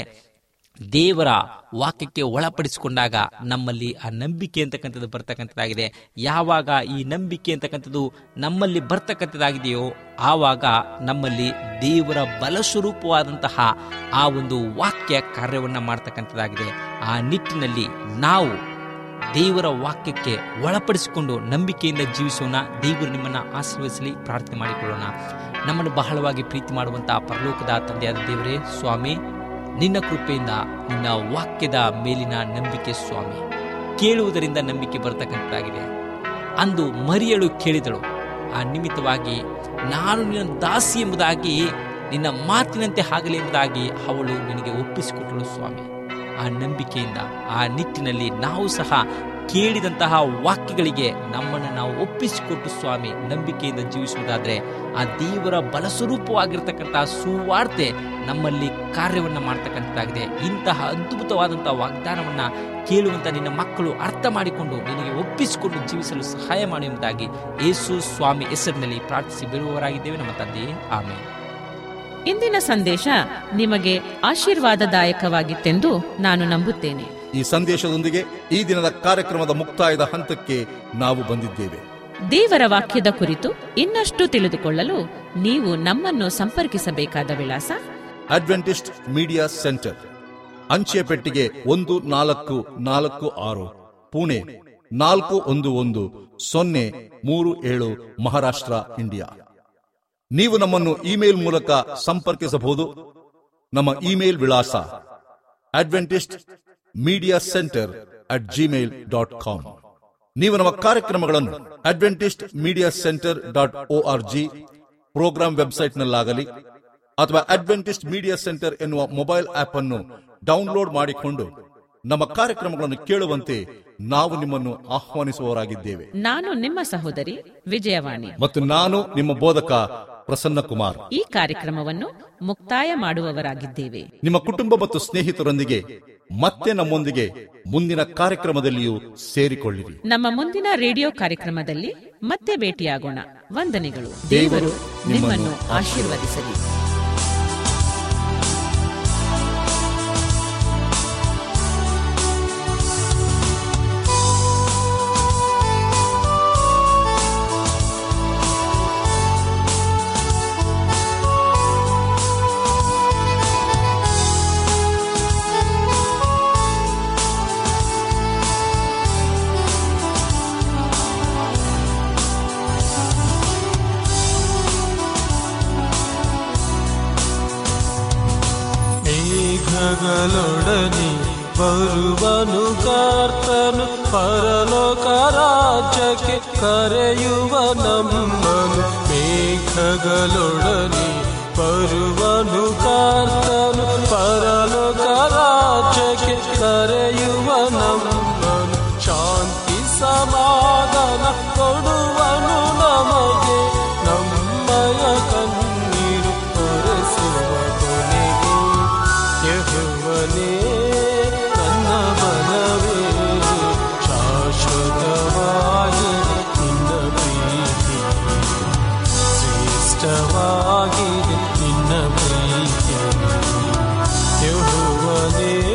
ದೇವರ ವಾಕ್ಯಕ್ಕೆ ಒಳಪಡಿಸಿಕೊಂಡಾಗ ನಮ್ಮಲ್ಲಿ ಆ ನಂಬಿಕೆ ಅಂತಕ್ಕಂಥದ್ದು ಬರ್ತಕ್ಕಂಥದ್ದಾಗಿದೆ ಯಾವಾಗ ಈ ನಂಬಿಕೆ ಅಂತಕ್ಕಂಥದ್ದು ನಮ್ಮಲ್ಲಿ ಬರ್ತಕ್ಕಂಥದ್ದಾಗಿದೆಯೋ ಆವಾಗ ನಮ್ಮಲ್ಲಿ ದೇವರ ಬಲಸ್ವರೂಪವಾದಂತಹ ಆ ಒಂದು ವಾಕ್ಯ ಕಾರ್ಯವನ್ನ ಮಾಡ್ತಕ್ಕಂಥದ್ದಾಗಿದೆ ಆ ನಿಟ್ಟಿನಲ್ಲಿ ನಾವು ದೇವರ ವಾಕ್ಯಕ್ಕೆ ಒಳಪಡಿಸಿಕೊಂಡು ನಂಬಿಕೆಯಿಂದ ಜೀವಿಸೋಣ ದೇವರು ನಿಮ್ಮನ್ನ ಆಶೀರ್ವದಿಸಲಿ ಪ್ರಾರ್ಥನೆ ಮಾಡಿಕೊಳ್ಳೋಣ ನಮ್ಮನ್ನು ಬಹಳವಾಗಿ ಪ್ರೀತಿ ಮಾಡುವಂತಹ ಪರಲೋಕದ ತಂದೆಯಾದ ದೇವರೇ ಸ್ವಾಮಿ ನಿನ್ನ ಕೃಪೆಯಿಂದ ನಿನ್ನ ವಾಕ್ಯದ ಮೇಲಿನ ನಂಬಿಕೆ ಸ್ವಾಮಿ ಕೇಳುವುದರಿಂದ ನಂಬಿಕೆ ಬರ್ತಕ್ಕಂಥದ್ದಾಗಿದೆ ಅಂದು ಮರಿಯಳು ಕೇಳಿದಳು ಆ ನಿಮಿತ್ತವಾಗಿ ನಾನು ನಿನ್ನ ದಾಸಿ ಎಂಬುದಾಗಿ ನಿನ್ನ ಮಾತಿನಂತೆ ಆಗಲಿ ಎಂಬುದಾಗಿ ಅವಳು ನಿನಗೆ ಒಪ್ಪಿಸಿಕೊಟ್ಟಳು ಸ್ವಾಮಿ ಆ ನಂಬಿಕೆಯಿಂದ ಆ ನಿಟ್ಟಿನಲ್ಲಿ ನಾವು ಸಹ ಕೇಳಿದಂತಹ ವಾಕ್ಯಗಳಿಗೆ ನಮ್ಮನ್ನು ನಾವು ಒಪ್ಪಿಸಿಕೊಟ್ಟು ಸ್ವಾಮಿ ನಂಬಿಕೆಯಿಂದ ಜೀವಿಸುವುದಾದ್ರೆ ಆ ದೇವರ ಬಲಸ್ವರೂಪವಾಗಿರ್ತಕ್ಕಂತಹ ಸುವಾರ್ತೆ ನಮ್ಮಲ್ಲಿ ಕಾರ್ಯವನ್ನ ಮಾಡ್ತಕ್ಕಂಥದ್ದಾಗಿದೆ ಇಂತಹ ಅದ್ಭುತವಾದಂತಹ ವಾಗ್ದಾನವನ್ನ ಕೇಳುವಂತ ನಿನ್ನ ಮಕ್ಕಳು ಅರ್ಥ ಮಾಡಿಕೊಂಡು ನಿನಗೆ ಒಪ್ಪಿಸಿಕೊಂಡು ಜೀವಿಸಲು ಸಹಾಯ ಮಾಡಿ ಎಂಬುದಾಗಿ ಯೇಸು ಸ್ವಾಮಿ ಹೆಸರಿನಲ್ಲಿ ಪ್ರಾರ್ಥಿಸಿ ಬಿಡುವವರಾಗಿದ್ದೇವೆ ನಮ್ಮ ತಂದೆಯೇ ಆಮೇಲೆ ಇಂದಿನ ಸಂದೇಶ ನಿಮಗೆ ಆಶೀರ್ವಾದದಾಯಕವಾಗಿತ್ತೆಂದು ನಾನು ನಂಬುತ್ತೇನೆ ಈ ಸಂದೇಶದೊಂದಿಗೆ ಈ ದಿನದ ಕಾರ್ಯಕ್ರಮದ ಮುಕ್ತಾಯದ ಹಂತಕ್ಕೆ ನಾವು ಬಂದಿದ್ದೇವೆ ದೇವರ ವಾಕ್ಯದ ಕುರಿತು ಇನ್ನಷ್ಟು ತಿಳಿದುಕೊಳ್ಳಲು ನೀವು ನಮ್ಮನ್ನು ಸಂಪರ್ಕಿಸಬೇಕಾದ ವಿಳಾಸ ಅಡ್ವೆಂಟಿಸ್ಟ್ ಮೀಡಿಯಾ ಸೆಂಟರ್ ಅಂಚೆ ಪೆಟ್ಟಿಗೆ ಒಂದು ನಾಲ್ಕು ನಾಲ್ಕು ಆರು ಪುಣೆ ನಾಲ್ಕು ಒಂದು ಒಂದು ಸೊನ್ನೆ ಮೂರು ಏಳು ಮಹಾರಾಷ್ಟ್ರ ಇಂಡಿಯಾ ನೀವು ನಮ್ಮನ್ನು ಇಮೇಲ್ ಮೂಲಕ ಸಂಪರ್ಕಿಸಬಹುದು ನಮ್ಮ ಇಮೇಲ್ ವಿಳಾಸ Adventist media centre at Gmail dot com ನೀವು ನಮ್ಮ ಕಾರ್ಯಕ್ರಮಗಳನ್ನು Adventist media centre dot O R G programme ವೆಬ್ಸೈಟ್ನಲ್ಲಾಗಲಿ ಅಥವಾ ಅಡ್ವೆಂಟಿಸ್ಟ್ ಮೀಡಿಯಾ ಸೆಂಟರ್ ಎನ್ನುವ ಮೊಬೈಲ್ ಆಪ್ ಅನ್ನು ಡೌನ್ಲೋಡ್ ಮಾಡಿಕೊಂಡು ನಮ್ಮ ಕಾರ್ಯಕ್ರಮಗಳನ್ನು ಕೇಳುವಂತೆ ನಾವು ನಿಮ್ಮನ್ನು ಆಹ್ವಾನಿಸುವವರಾಗಿದ್ದೇವೆ ನಾನು ನಿಮ್ಮ ಸಹೋದರಿ ವಿಜಯವಾಣಿ ಮತ್ತು ನಾನು ನಿಮ್ಮ ಬೋಧಕ ಪ್ರಸನ್ನ ಕುಮಾರ್ ಈ ಕಾರ್ಯಕ್ರಮವನ್ನು ಮುಕ್ತಾಯ ಮಾಡುವವರಾಗಿದ್ದೇವೆ ನಿಮ್ಮ ಕುಟುಂಬ ಮತ್ತು ಸ್ನೇಹಿತರೊಂದಿಗೆ ಮತ್ತೆ ನಮ್ಮೊಂದಿಗೆ ಮುಂದಿನ ಕಾರ್ಯಕ್ರಮದಲ್ಲಿಯೂ ಸೇರಿಕೊಳ್ಳಿರಿ ನಮ್ಮ ಮುಂದಿನ ರೇಡಿಯೋ ಕಾರ್ಯಕ್ರಮದಲ್ಲಿ ಮತ್ತೆ ಭೇಟಿಯಾಗೋಣ ವಂದನೆಗಳು ದೇವರು ದೇವರು ನಿಮ್ಮನ್ನು ಆಶೀರ್ವದಿಸಲಿ ಮೇಘಗಳೊಡನೆ ಬರುವನು ಕರ್ತನು ಪರಲೋಕ ರಾಜ್ಯಕ್ಕೆ ಕರೆಯುವ ನಮ್ಮನು ಮೇಘಗಳೊಡನೆ ಬರುವನು ಕರ್ತನು ಪರಲೋಕ ರಾಜ್ಯಕ್ಕೆ ಕರೆಯುವ ನಮ್ಮನು ಶಾಂತಿ ಸಮಾಧಾನ ಕೊಡುವನು ನಮಗೆ ನಮ್ಮಯ ಕಣ್ಣೀರು ಒರೆಸುವ ಕೊನೆಗೆ ಯೆಹೋವನೇ ನನ್ನ ಬಲವೇ ಶಾಶ್ವತವಾಗಿದೆ ನಿನ್ನ ಪ್ರೀತಿ ಶ್ರೇಷ್ಠವಾಗಿದೆ ನಿನ್ನ ಪ್ರೀತಿ ಯೆಹೋವನೇ